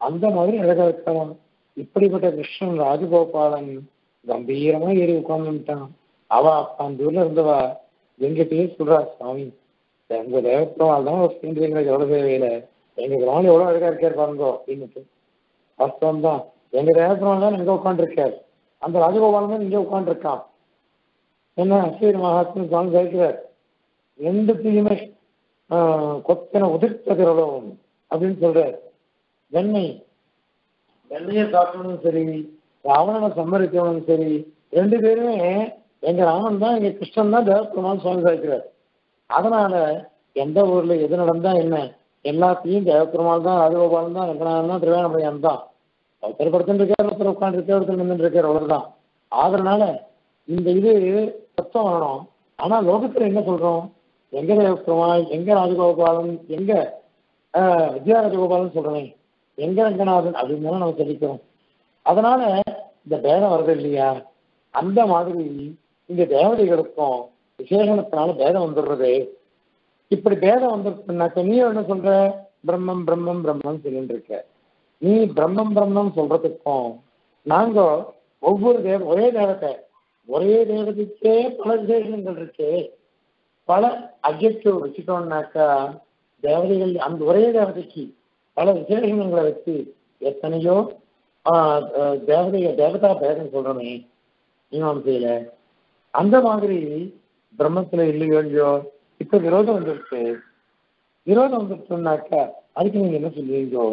அந்த மாதிரி அழகா இருக்கலாம் இப்படிப்பட்ட கிருஷ்ணன் ராஜகோபாலன் கம்பீரமா ஏறி உட்கார்ந்துட்டான் அவ அந்த ஊர்ல இருந்தவா எங்கிட்டயே சொல்றா சுவாமி எங்க தேவப்பெருமாள் தான் ஒரு சேர்ந்துருங்க எவ்வளவு தேவையில எங்க கிராமம் எவ்வளவு அழகா இருக்காரு பாருங்கோ அப்படின்னுட்டு வாஸ்தவம் தான் எங்க தேவப்பெருமாள் தான் இங்க உட்காந்துருக்காரு அந்த ராஜகோபாலன் தான் இங்க உட்காந்துருக்கான் என்ன அஸ்வரி மகாத்மா சுவாமி கேட்கிறார் ரெண்டுத்தையுமே ஆஹ், கொத்தனை உதிர்த்த திரளவும் அப்படின்னு சொல்றார் வெண்ணெய் வெண்ணையை சாப்பிடணும் சரி ராவணனை சம்மரிக்கணும் சரி ரெண்டு பேருமே எங்க ராமன் தான் எங்க கிருஷ்ணன் தான் தேவப்பெருமான் சுவாமி சாய்க்கிறார் அதனால எந்த ஊர்ல எது நடந்தா என்ன எல்லாத்தையும் தேவப்பெருமாள் தான் ராஜகோபாலன் தான் ரங்கநாதன் தான் திருவேணமலையான் தான் ஒருத்தர் படுத்துட்டு இருக்காரு ஒருத்தர் உட்காந்து இருக்காரு ஒருத்தர் நின்று இருக்காரு அவ்வளவுதான் அதனால இந்த இது தத்துவம் வரணும் ஆனா லோகத்துல என்ன சொல்றோம் எங்க தேவப்பெருமாள் எங்க ராஜகோபாலன் எங்க ஆஹ், வித்யா ராஜகோபாலன் சொல்றேன் எங்க ரங்கநாதன் அப்படின்னு தானே நம்ம சொல்லிக்கிறோம் அதனால இந்த பேதம் வருது இல்லையா அந்த மாதிரி இந்த தேவதைகளுக்கும் விசேஷணத்தினால பேதம் வந்துடுறது இப்படி பேதம் வந்துருச்சுனாக்க நீ என்ன சொல்ற பிரம்மம் பிரம்மம் பிரம்மம் சொல்லிட்டு இருக்க நீ பிரம்மம் பிரம்மம் சொல்றதுக்கும் நாங்க ஒவ்வொரு தேவ ஒரே தேவத்தை ஒரே தேவதைக்கே பல விசேஷங்கள் இருக்கு பல அப்ஜெக்டிவ் வச்சுட்டோம்னாக்கா தேவதைகள் அந்த ஒரே தேவதைக்கு பல விசேஷங்களை வச்சு எத்தனையோ ஆஹ், ஆஹ், தேவதைய தேவதா பேதம் சொல்றோமே மீமாசையில அந்த மாதிரி பிரம்மத்துல இல்லையோ இல்லையோ இப்ப விரோதம் வந்துருச்சு விரோதம் வந்துருச்சுன்னாக்கா அதுக்கு நீங்க என்ன சொல்லுவீங்க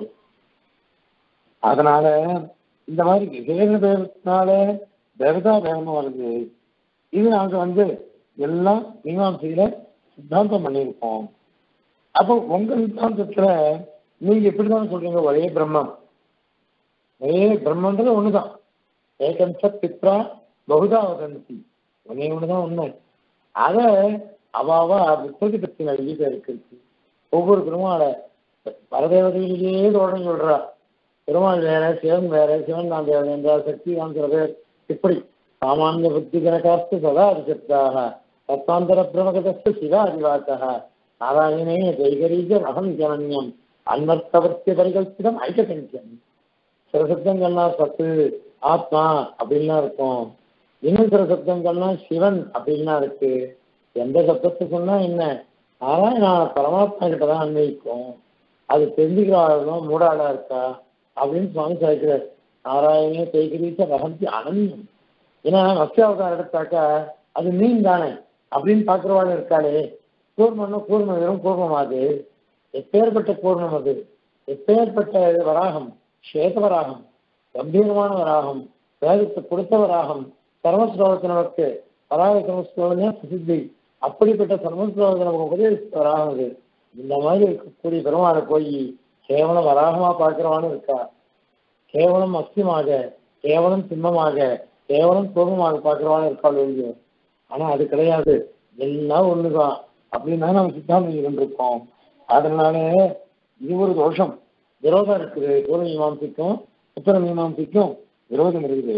அதனால இந்த மாதிரி விவேக தேவத்தினால தேவதா வேகமா வருது இது நாங்க வந்து எல்லாம் மீமாசையில சித்தாந்தம் பண்ணியிருக்கோம் அப்போ உங்க சித்தாந்தத்துல நீங்க எப்படிதான் சொல்றீங்க ஒரே பிரம்மம் ஒரே பிரம்மன்றது ஒண்ணுதான் ஏகம் சத் பித்ரா பகுதா வதந்தி ஒன்னே ஒண்ணுதான் உண்மை அத அவாவா விற்பதி பத்தி நிறைய இருக்கு ஒவ்வொரு பெருமாளை பரதேவதையிலேயே தோழன் சொல்றா பெருமாள் வேற சிவன் வேற சிவன் நான் தேவன் என்றார் சக்தி நான் சில பேர் இப்படி சாமானிய புத்தி கனகாஸ்து சதா அதிசப்தாக தத்தாந்தர பிரமகதஸ்து சிவ அதிவாசக நாராயணே ஜெய்கரீஜ அகம் ஜனன்யம் அன்வர்த்தவத்திய பரிகல்பிதம் ஐக்கசங்கியம் சில சப்தங்கள்லாம் சத்து ஆத்மா அப்படின்லாம் இருக்கும் இன்னும் சில சப்தங்கள்லாம் சிவன் அப்படின்லாம் இருக்கு எந்த சப்தத்தை சொன்னா என்ன நாராயணா பரமாத்மா கிட்ட தான் அன்வயிக்கும் அது தெரிஞ்சுக்கிறாலும் மூடாளா இருக்கா அப்படின்னு சுவாமி சாய்க்கிறார் நாராயணே தைகிரீச்ச வகந்தி அனன்யம் ஏன்னா மத்தியாவதாரம் எடுத்தாக்கா அது மீன் தானே அப்படின்னு பார்க்குறவாள் இருக்காளே கூர்மம்னா கூர்மம் வெறும் கூர்மம் அது எப்பேற்பட்ட கூர்மம் அது எப்பேற்பட்ட வராகம் ஸ்வேத வராகம் கம்பீரமான வராகம் வேதத்தை கொடுத்த வராகம் சர்மஸ்லோகத்தை நமக்கு வராக சர்மஸ்லோகனே பிரசித்தி அப்படிப்பட்ட சர்மஸ்லோகத்தை நமக்கு உபதேசித்த வராகம் அது இந்த மாதிரி இருக்கக்கூடிய பெருமாளை போய் கேவலம் வராகமா பார்க்கிறவான்னு இருக்கா கேவலம் அஸ்தியமாக கேவலம் சிம்மமாக கேவலம் கோபமாக பார்க்கிறவான்னு இருக்காள் இல்லையோ ஆனா அது கிடையாது எல்லாம் ஒண்ணுதான் அப்படின்னு தான் நம்ம சித்தாந்தம் இருந்திருக்கோம் அதனால இது ஒரு தோஷம் விரோதம் இருக்குது பூர்வ மீமாம்சிக்கும் உத்தர மீமாம்சிக்கும் விரோதம் இருக்குது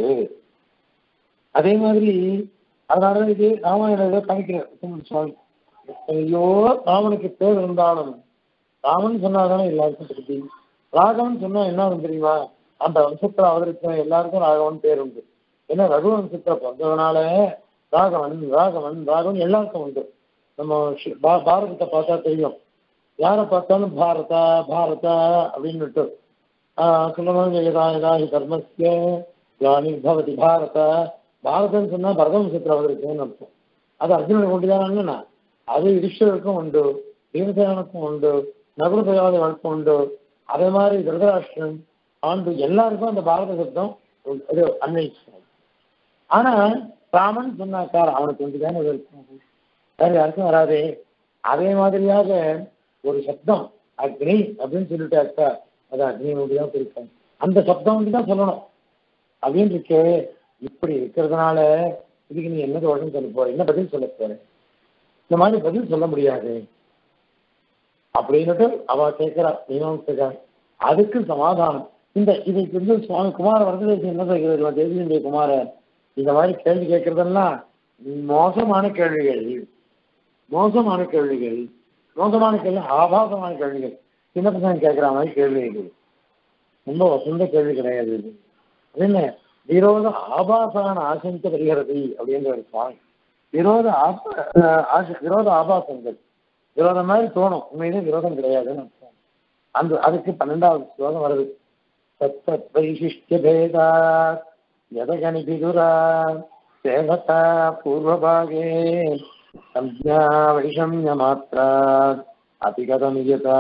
அதே மாதிரி அதனால இது ராமாயண காமிக்கிறார் உத்தமன் சுவாமி ஐயோ ராமனுக்கு பேர் இருந்தாலும் ராமன் சொன்னாதானே எல்லாருக்கும் திருப்தி ராகவன் சொன்னா என்ன ஆகும் தெரியுமா அந்த வம்சத்துல அவதரித்த எல்லாருக்கும் ராகவன் பேர் உண்டு ஏன்னா ரகு வம்சத்துல பிறந்ததுனால ராகவன் ராகவன் ராகவன் எல்லாருக்கும் உண்டு நம்ம ஷி- பா- பாரதத்தை பார்த்தா தெரியும் யாரை பார்த்தாலும் பாரதா பாரதா அப்படின்னுட்டு சொல்லணும் யதா யதா ஹி தர்மஸ்ய கிளானி பவதி பாரத பாரதம் சொன்னா பரதவம்சத்துல அவதரிக்குன்னு அர்த்தம் அது அர்ஜுனனுக்கு கொண்டு தானே அது யுதிஷ்டருக்கும் உண்டு பீமசேனனுக்கும் உண்டு நகுல பிரயாதவனுக்கும் உண்டு அதே மாதிரி திருதராஷ்டிரன் ஆண்டு எல்லாருக்கும் அந்த பாரத சப்தம் இது அன்வயிச்சு ஆனா ராமன் சொன்னாக்கா அவனுக்கு வந்து தானே இருக்கும் வேற யாருக்கும் வராதே அதே மாதிரியாக ஒரு சப்தம் அக்னி அப்படின்னு சொல்லிட்டாக்கா அது அக்னி நோடி தான் குறிக்கும் அந்த சப்தம் வந்து தான் சொல்லணும் அப்படின்னு இருக்கே இப்படி இருக்கிறதுனால இதுக்கு நீ என்ன தோஷம் சொல்ல போற என்ன பதில் சொல்ல போற இந்த மாதிரி பதில் சொல்ல முடியாது அப்படின்னுட்டு அவ கேட்கிறா மீமாம்சகா அதுக்கு சமாதானம் இந்த இதுக்கு வந்து சுவாமி குமார வரதேசம் என்ன சொல்கிறது தேசியனுடைய குமாரர் இந்த மாதிரி கேள்வி கேட்கறதெல்லாம் மோசமான கேள்விகள் மோசமான கேள்விகள் மோசமான கேள்வி ஆபாசமான கேள்விகள் சின்ன பசங்க கேட்கிற மாதிரி கேள்வி இது ரொம்ப வசந்த கேள்வி கிடையாது இது அது என்ன விரோத ஆபாசான ஆசங்க வருகிறது அப்படின்ற ஒரு சுவாமி விரோத ஆபா அஹ் ஆச- விரோத ஆபாசங்கள் விரோதம் மாதிரி தோணும் உண்மையிலே விரோதம் கிடையாதுன்னு அர்த்தம். அந்த அதுக்கு பன்னெண்டாவது ஸ்லோகம் வருது தத்தத் வைசிஷ்டிய பேதா யதகனி விதுரா சேவதா பூர்வபாகே சம்ஞா வைஷமிய மாத்ரா அதிகதமியதா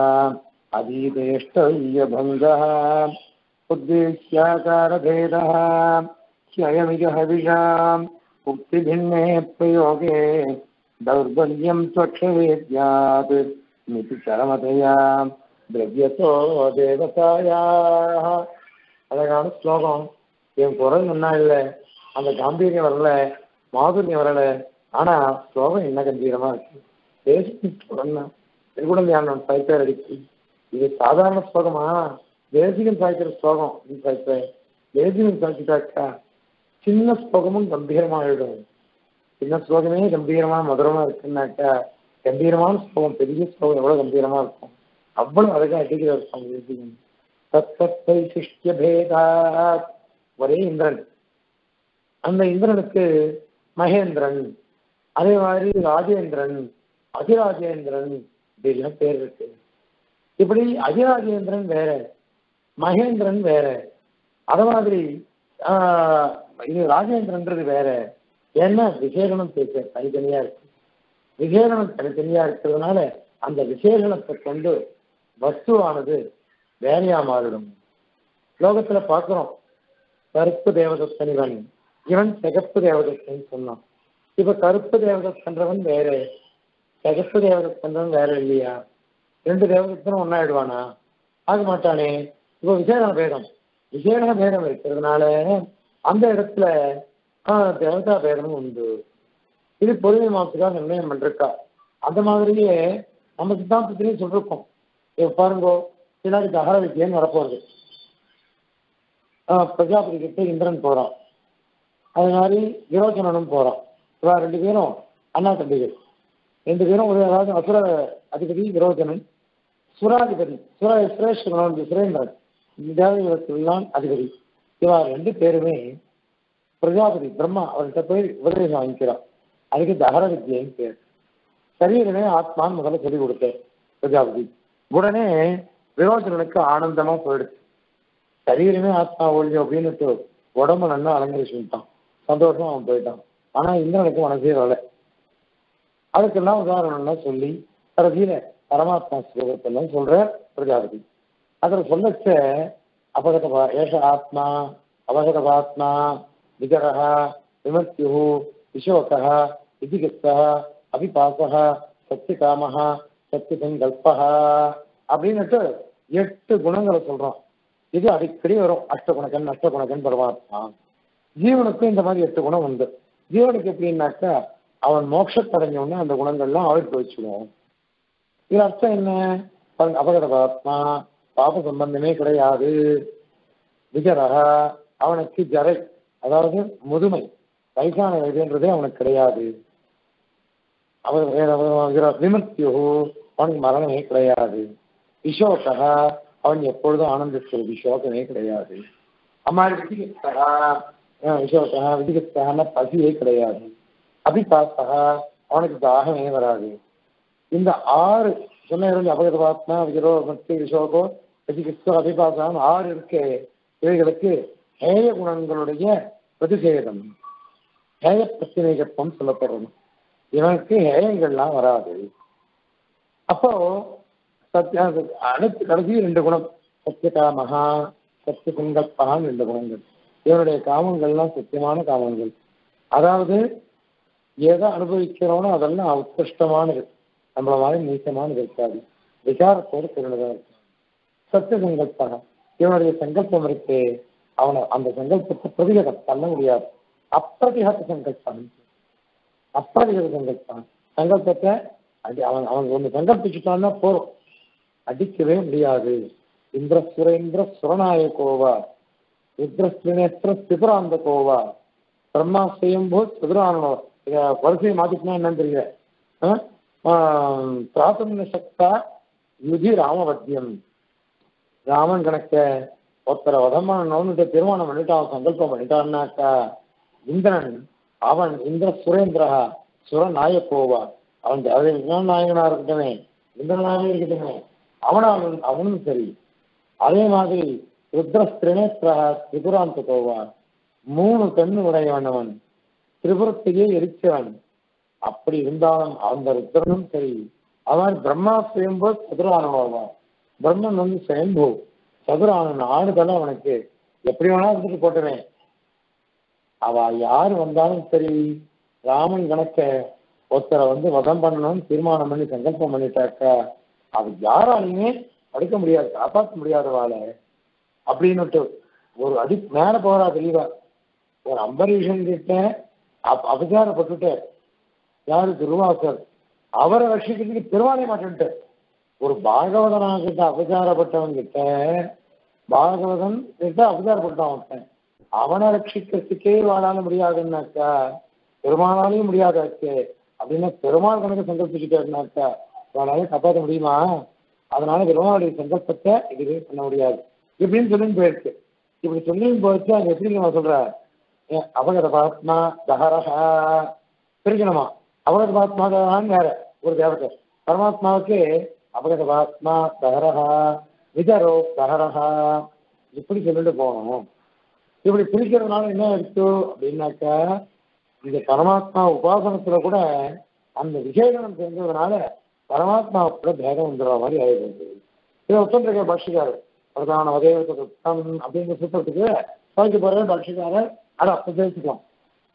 அதீதேஷ்டவியபங்கः उद्देश्याकारभेदः ह्ययमिह हविषाम् उक्तिभिन्ने प्रयोगे दौर्बल्यं त्वक्षवेद्यात् मिति चरमतया द्रव्यतो தேவதாயாக அழகான ஸ்லோகம் என் குரல் என்ன இல்லை அந்த காம்பீரியம் வரல மாதுரியம் வரல ஆனா ஸ்லோகம் என்ன கம்பீரமா இருக்கு பேசி திருகுடம் தியானம் சாய்ப்பார் அடிக்கு இது சாதாரண ஸ்லோகமா தேசிகன் சாய்க்கிற ஸ்லோகம் நீ சாய்ப்ப தேசிகன் சாய்ச்சிட்டாக்கா சின்ன ஸ்லோகமும் கம்பீரமாயிடும் சின்ன ஸ்லோகமே கம்பீரமா மதுரமா இருக்குன்னாக்கா கம்பீரமான ஸ்லோகம் பெரிய ஸ்லோகம் எவ்வளவு கம்பீரமா இருக்கும் அவ்வளவு அழகா அடிக்கிற இருக்கும் தேசிகன் தத்தத்தை சிஷ்ய பேதா ஒரே இந்திரன் அந்த இந்திரனுக்கு மகேந்திரன் அதே மாதிரி ராஜேந்திரன் அதிராஜேந்திரன் இப்படிலாம் பேர் இருக்கு இப்படி அதிராஜேந்திரன் வேற மகேந்திரன் வேற அது மாதிரி ஆஹ், இது ராஜேந்திரன்றது வேற ஏன்னா விசேஷனம் பேச தனித்தனியா இருக்கு விசேஷனம் தனித்தனியா இருக்கிறதுனால அந்த விசேஷணத்தை கொண்டு வஸ்துவானது வேறையா மாறிடும் லோகத்துல பார்க்கிறோம் கருப்பு தேவதத்தனிவன் இவன் சிகப்பு தேவதத்தன் சொன்னான் இப்ப கருப்பு தேவதத்தன்றவன் வேற சிகப்பு தேவதத்தன்றவன் வேற இல்லையா ரெண்டு தேவதத்தனும் ஒன்னாயிடுவானா ஆக மாட்டானே இப்போ விசேஷ பேதம் விசேஷ பேதம் இருக்கிறதுனால அந்த இடத்துல ஆஹ், தேவதா பேதமும் உண்டு இது பொறுமை மாசத்துக்காக நிர்ணயம் பண்ணிருக்கா அந்த மாதிரியே நம்ம சித்தாந்தத்திலையும் சொல்லிருக்கோம் இப்ப பாருங்கோ பின்னாடி தகர வித்தியன்னு வரப்போகுது ஆஹ், பிரஜாபதி கிட்ட இந்திரன் போறான் அது மாதிரி விரோச்சனனும் போறான் இவா ரெண்டு பேரும் அண்ணா தம்பிகள் ரெண்டு பேரும் ஒரு அதாவது அசுர அதிபதி விரோச்சனன் சுராதிபதி சுர சுரேஸ்வரன் சுரேந்திரன் இந்த தேவதைகளுக்கெல்லாம் அதிபதி இவா ரெண்டு பேருமே பிரஜாபதி பிரம்மா அவர்கிட்ட போய் உபதேசம் வாங்கிக்கிறான் அதுக்கு தகர வித்தியன்னு பேர் சரீரமே ஆத்மான்னு முதல்ல சொல்லிக் கொடுத்தேன் பிரஜாபதி உடனே விரோச்சனனுக்கு ஆனந்தமா போயிடுச்சு சரீரமே ஆத்மா ஒழியும் அப்படின்னுட்டு உடம்பு நல்லா அலங்கரிச்சு விட்டான் சந்தோஷமா அவன் போயிட்டான் ஆனா இந்திரனுக்கு மனசே வரல அதுக்கெல்லாம் உதாரணம்லாம் சொல்லி கடைசியில பரமாத்மா ஸ்லோகத்தெல்லாம் சொல்ற பிரஜாபதி அதில் சொல்லச்ச அபகத ஏஷ ஆத்மா அபகதபாத்மா விகரஹ விமர்த்தியு விசோகः விதிகஸ்தः அபிபாசः சத்தியகாமः சத்தியசங்கல்பः அப்படின்னுட்டு எட்டு குணங்களை சொல்றோம் இது அடிக்கடி வரும் அஷ்டகுணகன் அஷ்டகுணகன் பரமாத்மா ஜீவனுக்கும் இந்த மாதிரி எட்டு குணம் உண்டு ஜீவனுக்கு எப்படின்னாக்கா அவன் மோட்சத்தடைஞ்ச உடனே அந்த குணங்கள்லாம் ஆழ்த்து வச்சுடுவோம் இது அர்த்தம் என்ன பாருங்க, அபகதபாத்மா பாப சம்பந்தமே கிடையாது விஜரக அவனுக்கு ஜரை அதாவது முதுமை வயசான வயதுன்றதே அவனுக்கு கிடையாது அவர் விமர்த்தியோ அவனுக்கு மரணமே கிடையாது விஷோகா அவன் எப்பொழுதும் ஆனந்திக்கிறது விஷோகமே கிடையாது அம்மாரி விதிகஸ்தகா விஷோகா விதிகஸ்தகான பசியே கிடையாது அபிபாசகா அவனுக்கு தாகமே வராது இந்த ஆறு சொன்ன அபகதபாத்மா விஜரோ மத்தி விஷோகோ விதிகிஸ்தோ அபிபாசகம் ஆறு இருக்கே இவைகளுக்கு ஹேய குணங்களுடைய பிரதிஷேதம் ஹேய பிரத்தினேகத்துவம் சொல்லப்படுறது இவனுக்கு ஹேயங்கள்லாம் வராது அப்போ சத்யா அடுத்து கடைசி ரெண்டு குணம் சத்தியகாமகா சத்திய சங்கல்பகான்னு ரெண்டு குணங்கள் இவனுடைய காமங்கள்லாம் சத்தியமான காமங்கள் அதாவது எதை அனுபவிக்கிறோனோ அதெல்லாம் உத்கிருஷ்டமானது நம்மள மாதிரி நீச்சமானது இருக்காது விசாரத்தோடு திருநதாக இருக்கும் சத்திய சங்கல்பகம் இவனுடைய சங்கல்பம் இருக்கு அவனை அந்த சங்கல்பத்தை பிரதிகதம் பண்ண முடியாது அப்பிரதிகத சங்கல்பம் அப்பிரதிகத சங்கல்பம் சங்கல்பத்தை அடி அவன் அவன் ஒன்று சங்கல்பிச்சுட்டான்னா போறோம் அடிக்கவே முடியாது இந்திர சுரேந்திர சுரநாயகோவா ருத்ரஸ்திரிநேத்திர திபுராந்த கோவா பிரம்மா சுயம்போ திபுரானோ இத வரிசையை மாத்திட்டுனா என்னன்னு தெரியல பிராத்தமிக சக்தா யுதி ராமவத்தியம் ராமன் கணக்க ஒருத்தரை வதம் பண்ணணும்னு திருமணம் பண்ணிட்டு அவன் சங்கல்பம் பண்ணிட்டான்னாக்கா இந்திரன் அவன் இந்திர சுரேந்திரா சுர நாயக்கோவா அவன் தேவதை நாயகனா இருக்கட்டுமே இந்திரனாவே இருக்கட்டுமே அவனாலும் அவனும் சரி அதே மாதிரி ருத்ரஸ்திரினேத்ரா திரிபுராந்த கோவா மூணு கண்ணு உடையவனவன் திரிபுரத்தையே எரிச்சவன் அப்படி இருந்தாலும் அந்த ருத்ரனும் சரி அவன் பிரம்மா சுயம்போ சதுரானவான் பிரம்மன் வந்து சுயம்பு சதுரானன் ஆடுதல அவனுக்கு எப்படி வேணா இருந்துட்டு போட்டுவேன் அவ யாரு வந்தாலும் சரி ராமன் கணக்க ஒருத்தரை வந்து வதம் பண்ணணும்னு தீர்மானம் பண்ணி சங்கல்பம் பண்ணிட்டாக்கா அது யாராலையுமே தடுக்க முடியாது காப்பாற்ற முடியாதவாள அப்படின்னுட்டு ஒரு அடி மேல போறா தெளிவா ஒரு அம்பரீஷன் கிட்ட அப் அபச்சாரப்பட்டுட்டு யாரு துர்வாசர் அவரை ரட்சிக்கிறதுக்கு திருவானை மாட்டேன்ட்டு ஒரு பாகவதனாகிட்ட அபச்சாரப்பட்டவன் கிட்ட பாகவதன் கிட்ட அபச்சாரப்பட்டவன் ஒருத்தன் அவனை ரட்சிக்கிறதுக்கே வாழால முடியாதுன்னாக்கா பெருமானாலையும் முடியாதாச்சு அப்படின்னா பெருமாள் கணக்கு சங்கல்பிச்சுட்டாருனாக்கா அவனால காப்பாற்ற முடியுமா அதனால பெருமாளுடைய சங்கல்பத்தை இதுவே பண்ண முடியாது இப்படின்னு சொல்லி போயிருக்கு இப்படி சொல்லி போயிடுச்சு அது எப்படி நம்ம சொல்ற ஏன் அபகத பாத்மா தஹரஹா பிரிக்கணுமா அபகத பாத்மா தஹரான்னு வேற ஒரு தேவதை பரமாத்மாவுக்கு அபகத பாத்மா தஹரஹா விதரோ தஹரஹா இப்படி சொல்லிட்டு போகணும் இப்படி பிரிக்கிறதுனால என்ன இருக்கு அப்படின்னாக்கா இந்த பரமாத்மா உபாசனத்துல கூட அந்த விசேஷனம் தெரிஞ்சதுனால பரமாத்மா கூட பேதம் வந்துடுற மாதிரி ஆயிடுது இதை ஒத்துருக்க பக்ஷிக்காரர் பிரதான உதயத்தை சுத்தம் அப்படிங்கிற சுத்தத்துக்கு துவைக்க போற பக்ஷிக்காரர் அதை அப்ப தெரிஞ்சுக்கலாம்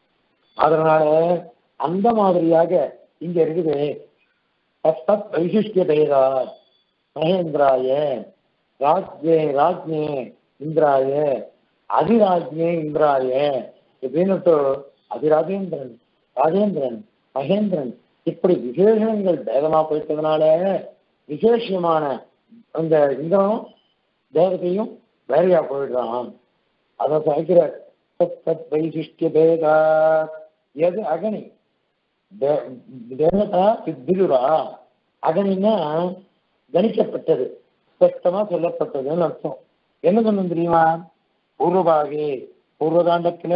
அதனால அந்த மாதிரியாக இங்க இருக்குது தத்தத் வைசிஷ்டிய பேதா மகேந்திராய ராஜ்யே ராஜ்யே இந்திராய அதிராஜ்யே இந்திராய இப்படின்னுட்டு அதிராஜேந்திரன் ராஜேந்திரன் மகேந்திரன் இப்படி விசேஷங்கள் பேதமா போயிட்டதுனால விசேஷமான அந்த இந்திரனும் தேவதையும் வேறையா போயிடுறான் அதை சமைக்கிறார் தத் தத் வைசிஷ்டிய பேதா எது அகனி தே- தேவதா வித்யுரா அகனின்னா கணிக்கப்பட்டது ஸ்பஷ்டமா சொல்லப்பட்டதுன்னு அர்த்தம் என்ன சொன்னோம் தெரியுமா பூர்வபாகி பூர்வகாண்டத்துல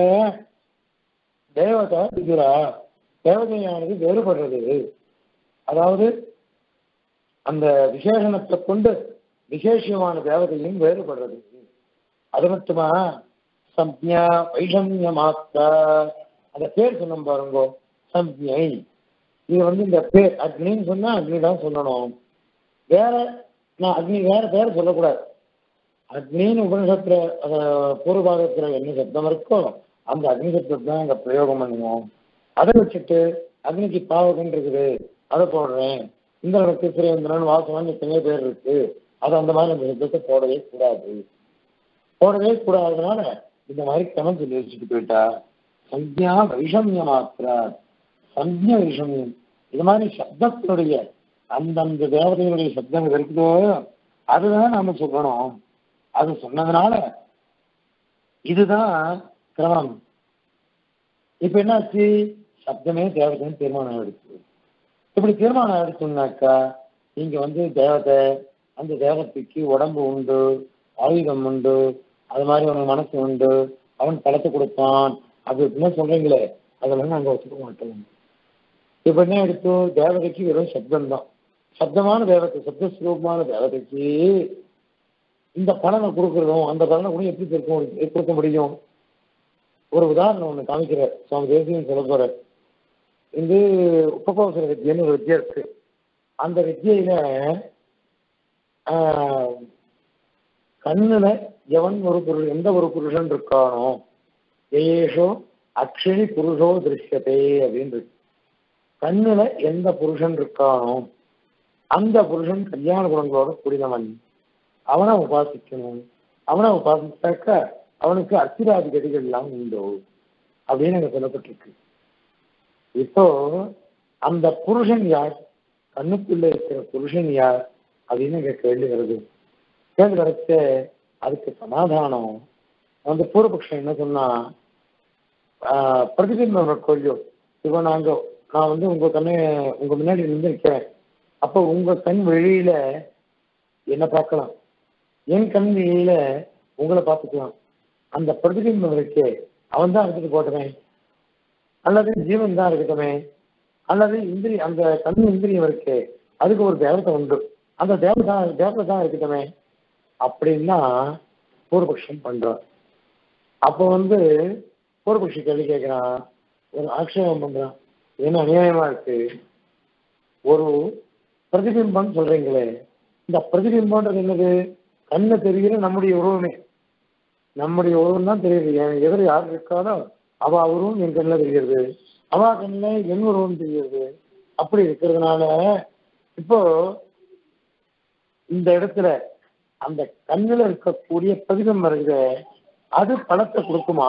தேவதா விதுரா தேவதையானது வேறுபடுறது அதாவது அந்த விசேஷணத்தை கொண்டு விசேஷமான தேவதையும் வேறுபடுறது அது மட்டுமா சம்யா வைஷமிய மாத்தா அந்த பேர் சொன்னோம் பாருங்க சம்யை இது வந்து இந்த பேர் அக்னின்னு சொன்னா அக்னி தான் சொல்லணும் வேற நான் அக்னி வேற பேர் சொல்லக்கூடாது அக்னின்னு உபனிஷத்துல அஹ், பூர்வபாகத்துல என்ன சப்தம் இருக்கோ அந்த அக்னி சப்தத்தை தான் அங்க பிரயோகம் பண்ணுவோம் அதை வச்சுட்டு அக்னிக்கு பாவகன் இருக்குது அதை போடுறேன் இந்திரனுக்கு சுரேந்திரன் வாசவன் எத்தனையோ பேர் இருக்கு அது அந்த மாதிரி அந்த சப்தத்தை போடவே கூடாது போடவே கூடாதனால இந்த மாதிரி கணம் சொல்லி வச்சுட்டு போயிட்டா சஞ்ஞா வைஷமிய மாத்திரா சஞ்ஞ வைஷமியம் இது மாதிரி சப்தத்தினுடைய அந்தந்த தேவதைகளுடைய சப்தம் இருக்குதோ அதுதான் நாம சொல்லணும் அது சொன்னதுனால இதுதான் கிரமம் இப்ப என்னாச்சு சப்தமே தேவதைன்னு தீர்மானம் எடுத்து இப்படி தீர்மானம் எடுத்தோம்னாக்கா நீங்க வந்து தேவதை அந்த தேவதைக்கு உடம்பு உண்டு ஆயுதம் உண்டு அது மாதிரி அவனுக்கு மனசு உண்டு அவன் பழத்தை கொடுப்பான் அது என்ன சொல்றீங்களே அதெல்லாம் நாங்க ஒத்துக்க மாட்டோம் இப்ப என்ன எடுத்தோம் தேவதைக்கு வெறும் சப்தம் தான் சப்தமான தேவதை சப்தஸ்வரூபமான தேவதைக்கு இந்த பலனை கொடுக்கறதும் அந்த பலனை கூட எப்படி கொடுக்க கொடுக்க முடியும் ஒரு உதாரணம் ஒண்ணு காமிக்கிறார் சுவாமி தேசியம் சொல்ல போறார் இது உபகோசர வித்தியன்னு ஒரு வித்தியை இருக்கு அந்த வித்தியில ஆஹ், கண்ணுல எவன் ஒரு புருஷன் எந்த ஒரு புருஷன் இருக்கானோ ஏஷோ அக்ஷினி புருஷோ திருஷ்யத்தே அப்படின்னு இருக்கு கண்ணுல எந்த புருஷன் இருக்கானோ அந்த புருஷன் கல்யாண குணங்களோட கூடினவன் அவனை உபாசிக்கணும் அவனை உபாசித்தாக்க அவனுக்கு அத்திராதி கதிகள் எல்லாம் உண்டு அப்படின்னு அங்க சொல்லப்பட்டிருக்கு இப்போ அந்த புருஷன் யார் கண்ணுக்குள்ள இருக்கிற புருஷன் யார் அப்படின்னு இங்க கேள்வி வருது கேள்வி வரச்ச அதுக்கு சமாதானம் அந்த பூர்வபக்ஷம் என்ன சொன்னா ஆஹ், பிரதிபிம்பம் கொள்ளியோ இப்போ நாங்க நான் வந்து உங்க கண்ணு உங்க முன்னாடி நின்று நிற்கிறேன் அப்போ உங்க கண் வெளியில என்ன பார்க்கலாம் என் கண் வெளியில உங்களை பார்த்துக்கலாம் அந்த பிரதிபிம்பம் இருக்கே அவன் தான் இருந்துட்டு போட்டுமே அல்லது ஜீவன் தான் இருக்கட்டுமே அல்லது இந்திரி அந்த கண் இந்திரியம் இருக்கே அதுக்கு ஒரு தேவதை உண்டு அந்த தேவதை தேவதை தான் இருக்கட்டுமே அப்படின்னா பூர்வபக்ஷம் பண்றான் அப்போ வந்து பூர்வபக்ஷி கேள்வி கேட்கிறான் ஒரு ஆக்ஷேபம் பண்றான் என்ன அநியாயமா இருக்கு ஒரு பிரதிபிம்பம் சொல்றீங்களே இந்த பிரதிபிம்பம்ன்றது என்னது கண்ணு தெரிகிற நம்முடைய உருவமே நம்முடைய உருவம் தான் தெரியுது என் எதிர யார் இருக்காலோ அவ உருவம் என் கண்ணில் தெரிகிறது அவ கண்ணில் என் உருவம் தெரிகிறது அப்படி இருக்கிறதுனால இப்போ இந்த இடத்துல அந்த கண்ணில் இருக்கக்கூடிய பிரதிபிம்பம் இருக்குது அது பணத்தை கொடுக்குமா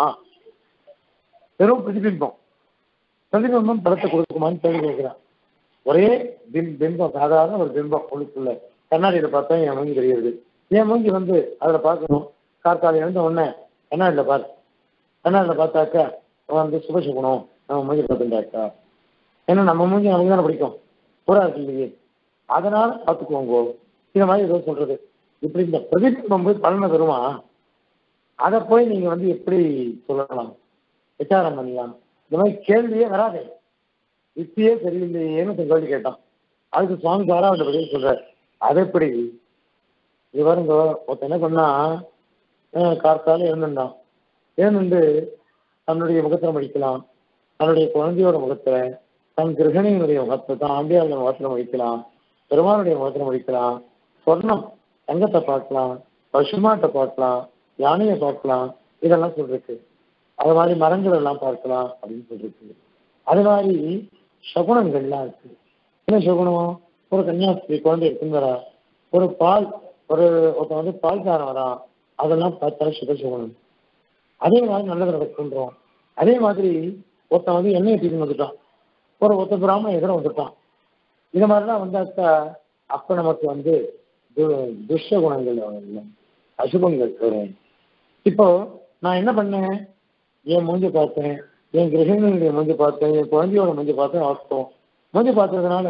வெறும் பிரதிபிம்பம் பிரதிபிம்பம் பணத்தை கொடுக்குமான்னு கேள்வி கேட்கிறான் ஒரே பிம் பிம்பம் சாதாரண ஒரு பிம்பம் உள்ளுக்குள்ள கண்ணாடியில பார்த்தா என் மூஞ்சி தெரியுது என் மூஞ்சி வந்து அதுல பார்க்கணும் கார்காலை எழுந்த உடனே கண்ணாடியில பாரு கண்ணாடியில பார்த்தாக்கா அவன் வந்து சுபசுகுணம் நம்ம மூஞ்சி பார்த்துட்டாக்கா ஏன்னா நம்ம மூஞ்சி நமக்கு தானே பிடிக்கும் பூரா இருக்கு இல்லையே அதனால பார்த்துக்குவோங்கோ இந்த மாதிரி ஏதோ சொல்றது இப்படி இந்த பிரதிபிம்பம் போய் பலனை தருமா அதை போய் நீங்க வந்து எப்படி சொல்லலாம் விசாரம் பண்ணலாம் இந்த மாதிரி கேள்வியே வராதே யுக்தியே சரியில்லையேன்னு ஒரு கேள்வி கேட்டான் அதுக்கு சுவாமி சாரா அந்த பதில் சொல்றார் அது எப்படி இது பாருங்க ஒருத்தன் என்ன பண்ணா அஹ் கார்த்தால எழுந்துட்டான் எழுந்துண்டு தன்னுடைய முகத்துல முடிக்கலாம் தன்னுடைய குழந்தையோட முகத்துல தன் கிரகணியினுடைய முகத்தை தான் ஆண்டியாருடைய முகத்துல முடிக்கலாம் பெருமானுடைய முகத்துல முடிக்கலாம் சொர்ணம் தங்கத்தை பார்க்கலாம் பசுமாட்டை பார்க்கலாம் யானையை பார்க்கலாம் இதெல்லாம் சொல்லிருக்கு அது மாதிரி மரங்கள் எல்லாம் பார்க்கலாம் அப்படின்னு சொல்லிருக்கு அது மாதிரி சகுனங்கள்லாம் இருக்கு என்ன சகுனம் ஒரு கன்னியாஸ்திரி குழந்தை இருக்குன்னு வரா ஒரு பால் ஒரு ஒருத்தன் வந்து பால்காரன் வரான் அதெல்லாம் பார்த்தா சுக சகுனம் அதே மாதிரி நல்லது நடக்குன்றோம் அதே மாதிரி ஒருத்தன் வந்து எண்ணெய் தீர்ந்து வந்துட்டான் ஒரு ஒருத்த பிராமணன் எதிர வந்துட்டான் இது மாதிரிலாம் வந்தாக்கா அப்ப நமக்கு வந்து து- துஷ்ட குணங்கள் வரும். அசுபங்கள் வரும் இப்போ நான் என்ன பண்ணேன் என் மூஞ்சி பார்த்தேன் என் கிரகங்களுடைய மூஞ்சி பார்த்தேன் என் குழந்தையோட மூஞ்சி பார்த்தேன் வாஸ்தவம் மூஞ்சி பார்த்ததுனால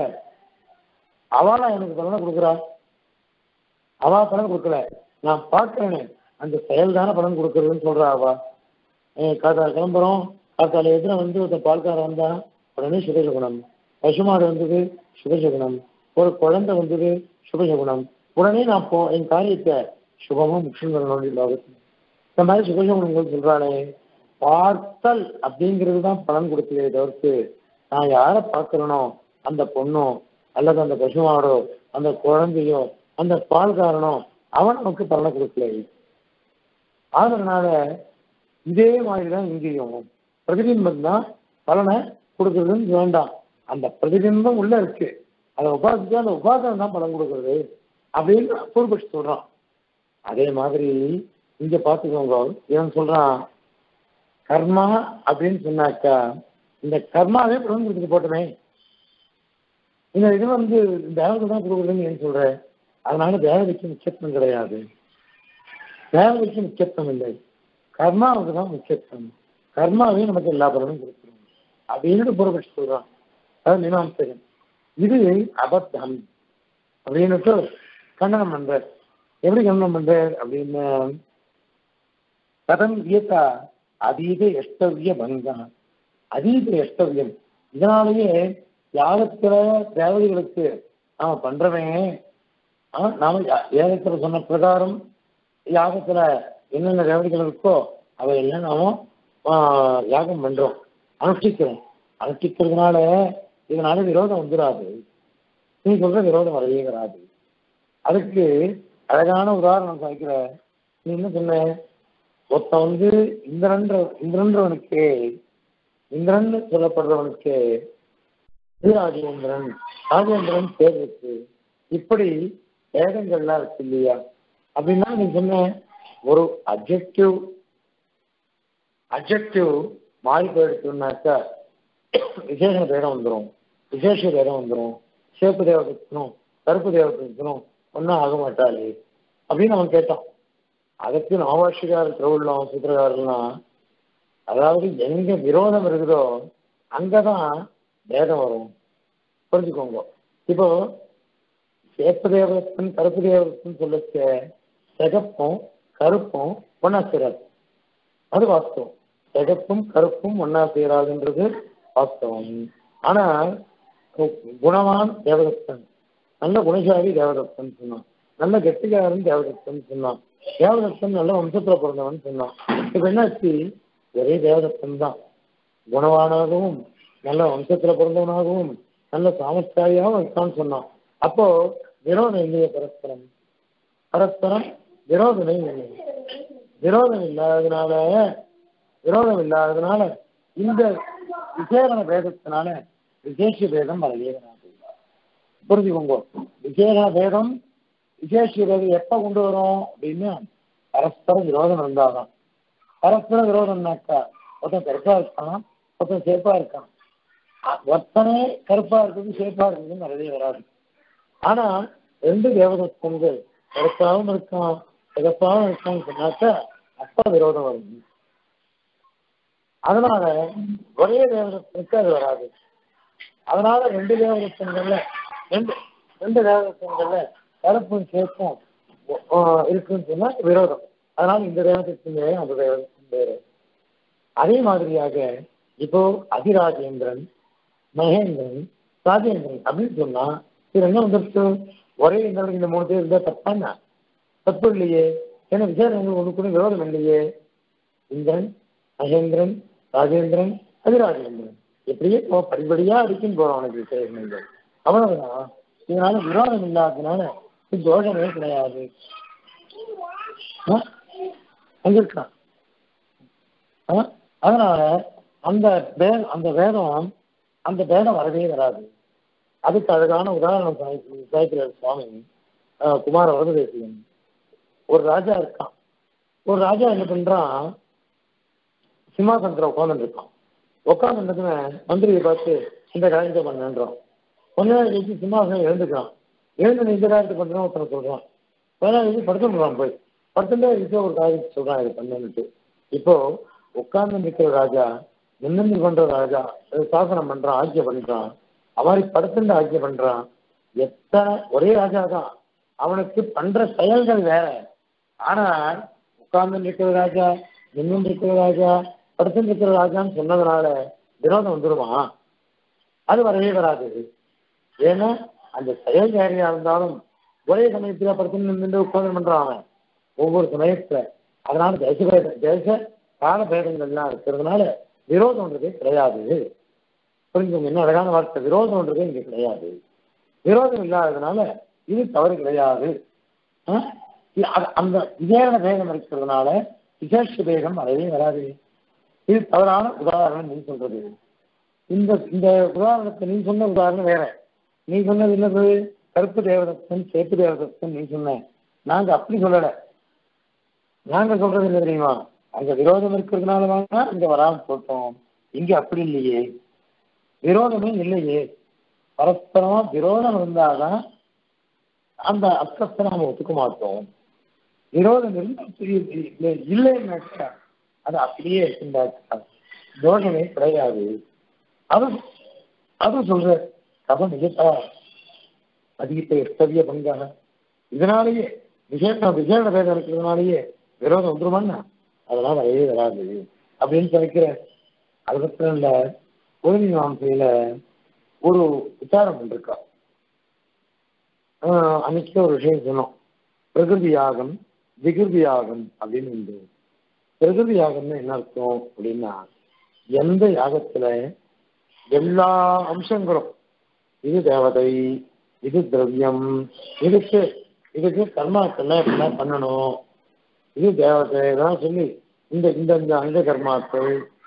அவளா எனக்கு பலனை கொடுக்குறா அவா பலன் கொடுக்கல நான் பார்க்கிறேனே அந்த செயல் தானே பலன் கொடுக்கறதுன்னு சொல்றா அவா ஏன் காத்தா கிளம்புறோம் காத்தால எதிர வந்து ஒருத்தன் பால்காரன் வந்தா உடனே சுபசகுணம் பசுமாடு வந்தது சுபசகுணம் ஒரு குழந்தை வந்தது சுபசகுணம் உடனே நான் போ என் காரியத்தை சுபமும் முக்கியம் பண்ணணும் லோகத்தில் இந்த மாதிரி சுபசகுணங்கள் சொல்றாளே பார்த்தல் அப்படிங்கிறது தான் பலன் கொடுத்ததே தவிர்த்து நான் யாரை பார்க்கிறேனோ அந்த பொண்ணோ அல்லது அந்த பசுமாடோ அந்த குழந்தையோ அந்த பால்காரனோ அவன் நமக்கு பலனை கொடுக்கல அதனால இதே மாதிரி தான் இங்கேயும் பிரதிபிம்பம் தான் பலனை கொடுக்கறதுன்னு வேண்டாம் அந்த பிரதிபிம்பம் உள்ள இருக்கு அதை உபாசிச்சு அந்த உபாசனம் தான் பலன் கொடுக்கறது அப்படின்னு பூர்வபட்சி சொல்றான் அதே மாதிரி இங்க பாத்துக்கோங்க இவன் சொல்றான் கர்மா அப்படின்னு சொன்னாக்கா இந்த கர்மாவே பலன் கொடுத்துட்டு போட்டமே இந்த இது வந்து தேவதை தான் கொடுக்குறதுன்னு ஏன் சொல்ற அதனால தேவதைக்கு முக்கியத்துவம் கிடையாது தேவதைக்கு முக்கியத்துவம் இல்லை கர்மாவுக்கு தான் முக்கியத்துவம் கர்மாவே நமக்கு எல்லா பலனும் கொடுக்கணும் அப்படின்னு புறப்பட்டு சொல்றான் அது மீமாம்சகன் இது அபத்தம் அப்படின்னுட்டு கண்டனம் பண்ற எப்படி கண்டனம் பண்ற அப்படின்னு கதம் இயக்கா அதீத எஷ்டவிய பங்கம் அதீத எஷ்டவியம் இதனாலேயே யாகத்துல தேவதைகளுக்கு நாம பண்றவன் ஆ, நாம யா- வேதத்துல சொன்ன பிரகாரம் யாகத்துல என்னென்ன தேவதைகள் இருக்கோ அவையெல்லாம் நாம ஆ, யாகம் பண்றோம் அனுஷ்டிக்கிறோம் அனுஷ்டிக்கிறதுனால இதனால விரோதம் வந்துடாது நீ சொல்ற விரோதம் வரவே வராது அதுக்கு அழகான உதாரணம் சாய்க்கிற நீ என்ன சொன்ன ஒருத்தன் வந்து இந்திரன்ற இந்திரன்றவனுக்கு இந்திரன் சொல்லப்படுறவனுக்கு ராஜேந்திரன் ராஜேந்திரன் பேர் இருக்கு இப்படி வேதங்கள்லாம் இருக்கு இல்லையா அப்படின்னா நீ சொன்ன ஒரு அப்ஜெக்டிவ் அப்ஜெக்டிவ் மாறி போயிடுச்சுனாக்கா விசேஷ பேரம் வந்துடும் விசேஷ பேரம் வந்துடும் சேப்பு தேவதற்கணும் கருப்பு தேவதற்கணும் ஒன்றும் ஆக மாட்டாளே அப்படின்னு அவன் கேட்டான் அதுக்கு நவபாஷிகார் திருவுள்ளம் சூத்திரகாரெல்லாம் அதாவது எங்க விரோதம் இருக்குதோ அங்கதான் பேதம் வரும் புரிஞ்சுக்கோங்க இப்போ சேப்பு தேவதத்தன் கருப்பு தேவதத்தன் சொல்லச்ச சிகப்பும் கருப்பும் ஒன்னா சேராது அது வாஸ்தவம் சிகப்பும் கருப்பும் ஒன்னா சேராதுன்றது வாஸ்தவம் ஆனா குணவான் தேவதத்தன் நல்ல குணசாலி தேவதத்தன் சொன்னான் நல்ல கெட்டிக்காரன் தேவதத்தன் சொன்னான் தேவதத்தன் நல்ல வம்சத்துல பிறந்தவன் சொன்னான் இப்ப என்னாச்சு ஒரே தேவதத்தன் தான் குணவானாகவும் நல்ல வம்சத்துல பிறந்தவனாகவும் நல்ல சாமஸ்தாரியாகவும் இருக்கான்னு சொன்னான் அப்போ விரோதம் இல்லையே பரஸ்பரம் பரஸ்பரம் விரோதமே இல்லை விரோதம் இல்லாததுனால விரோதம் இல்லாததுனால இந்த விசேஷன பேதத்தினால விசேஷ பேதம் வரவே வராது புரிஞ்சுக்கோங்க விசேஷ பேதம் விசேஷ பேதம் எப்ப கொண்டு வரும் அப்படின்னு பரஸ்பர விரோதம் இருந்தாதான் பரஸ்பர விரோதம்னாக்கா ஒருத்தன் கருப்பா இருக்கான் ஒருத்தன் சேப்பா இருக்கான் ஒருத்தனே கருப்பா இருக்குது சேப்பா இருக்குது வரவே வராது ஆனா ரெண்டு தேவதத்தங்கள் கருப்பாவும் இருக்கான் சிகப்பாவும் இருக்கான்னு சொன்னாக்க அப்ப விரோதம் வருது அதனால ஒரே தேவதத்தனுக்கு அது வராது அதனால ரெண்டு தேவதத்தங்கள்ல ரெண்டு ரெண்டு தேவதத்தங்கள்ல கருப்பும் சேப்பும் இருக்குன்னு சொன்னா விரோதம் அதனால இந்த தேவதத்தின் வேறு அந்த தேவதத்தின் வேறு அதே மாதிரியாக இப்போ அதிராஜேந்திரன் மகேந்திரன் ராஜேந்திரன் அப்படின்னு சொன்னா இது என்ன வந்துருச்சு ஒரே இந்திரனுக்கு இந்த மூணு பேர் இருந்தா தப்பாண்ணா தப்பு இல்லையே ஏன்னா விசாரணை ஒன்றுக்கு விரோதம் இல்லையே இந்திரன் மகேந்திரன் ராஜேந்திரன் அதிராஜேந்திரன் எப்படியே போ படிப்படியா அடிக்கும் போறோம் அவனுக்கு விசேஷங்கள் அவ்வளவுதான் இதனால விரோதம் இல்லாததுனால இது தோஷமே கிடையாது அங்க இருக்கான் அதனால அந்த வே அந்த வேதம் அந்த வேதம் வரவே வராது அதுக்கு அழகான உதாரணம் சாய்க்கிறார் சுவாமி குமார வரதேசியன் ஒரு ராஜா இருக்கான் ஒரு ராஜா என்ன பண்றான் சிம்மாசனத்துல உட்காந்துட்டு இருக்கான் உட்காந்துருந்ததுன்னு மந்திரியை பார்த்து இந்த காரியத்தை பண்ணன்றான் கொஞ்ச நேரம் கழிச்சு சிம்மாசனம் எழுந்துக்கிறான் எழுந்து இந்த காரியத்தை பண்றான் ஒருத்தனை சொல்றான் கொஞ்ச நேரம் கழிச்சு படுத்துடுறான் போய் படுத்துட்டே இருக்க ஒரு காரியத்தை சொல்றான் இது பண்ணுன்னுட்டு இப்போ உட்கார்ந்து நிற்கிற ராஜா நின்று பண்ற ராஜா சாசனம் பண்றான் ஆட்சியை பண்றான் அவரை படுத்துட்டு ஆட்சி பண்றான் எத்தனை ஒரே ராஜா தான் அவனுக்கு பண்ற செயல்கள் வேற ஆனால் உட்கார்ந்து இருக்கிற ராஜா நின்று இருக்கிற ராஜா படுத்து இருக்கிற ராஜான்னு சொன்னதுனால விரோதம் வந்துருமா அது வரவே வராது ஏன்னா அந்த செயல் யாரையா இருந்தாலும் ஒரே சமயத்துல படுத்து நின்று உட்கார்ந்து பண்றான் அவன் ஒவ்வொரு சமயத்துல அதனால தேச பேத தேச கால பேதங்கள்லாம் இருக்கிறதுனால விரோதம்ன்றதே கிடையாது புரிஞ்சுங்க என்ன அழகான வார்த்தை விரோதம்ன்றதே இங்க கிடையாது விரோதம் இல்லாததுனால இது தவறு கிடையாது அந்த விசேஷ வேகம் இருக்கிறதுனால விசேஷ வேகம் வரவே வராது இது தவறான உதாரணம் நீ சொல்றது இந்த இந்த உதாரணத்தை நீ சொன்ன உதாரணம் வேற நீ சொன்னது என்னது கருப்பு தேவதத்தன் சேப்பு தேவதத்தன் நீ சொன்ன நாங்க அப்படி சொல்லல நாங்க சொல்றது என்ன தெரியுமா அங்க விரோதம் இருக்கிறதுனால வாங்க இங்க வராம போட்டோம் இங்க அப்படி இல்லையே விரோதமே இல்லையே பரஸ்பரமா விரோதம் இருந்தாதான் அந்த அர்த்தத்தை நாம ஒத்துக்க மாட்டோம் விரோதம் இருந்தா இல்லைன்னாக்கா அது அப்படியே இருக்குண்டாக்கா தோஷமே கிடையாது அது அது சொல்ற கதை நிஜத்தா அதிகத்தை எத்தவிய பங்காக இதனாலேயே விசேஷ விசேஷ பேதம் இருக்கிறதுனாலேயே விரோதம் வந்துருமான்னா அதெல்லாம் வரவே வராது அப்படின்னு சொல்லிக்கிற அது பத்திரம் இல்ல உதவி மாம்சையில ஒரு விசாரம் பண்ணிருக்கா அன்னைக்கு ஒரு விஷயம் சொன்னோம் பிரகிருதி யாகம் விகிருதி யாகம் அப்படின்னு உண்டு பிரகிருதி யாகம்னு என்ன அர்த்தம் அப்படின்னா எந்த யாகத்துல எல்லா அம்சங்களும் இது தேவதை இது திரவியம் இதுக்கு இதுக்கு கர்மாக்கள்லாம் எப்படிலாம் பண்ணணும் இது தேவதை தான் சொல்லி இந்த இந்த இந்த அங்க கர்மாக்கள்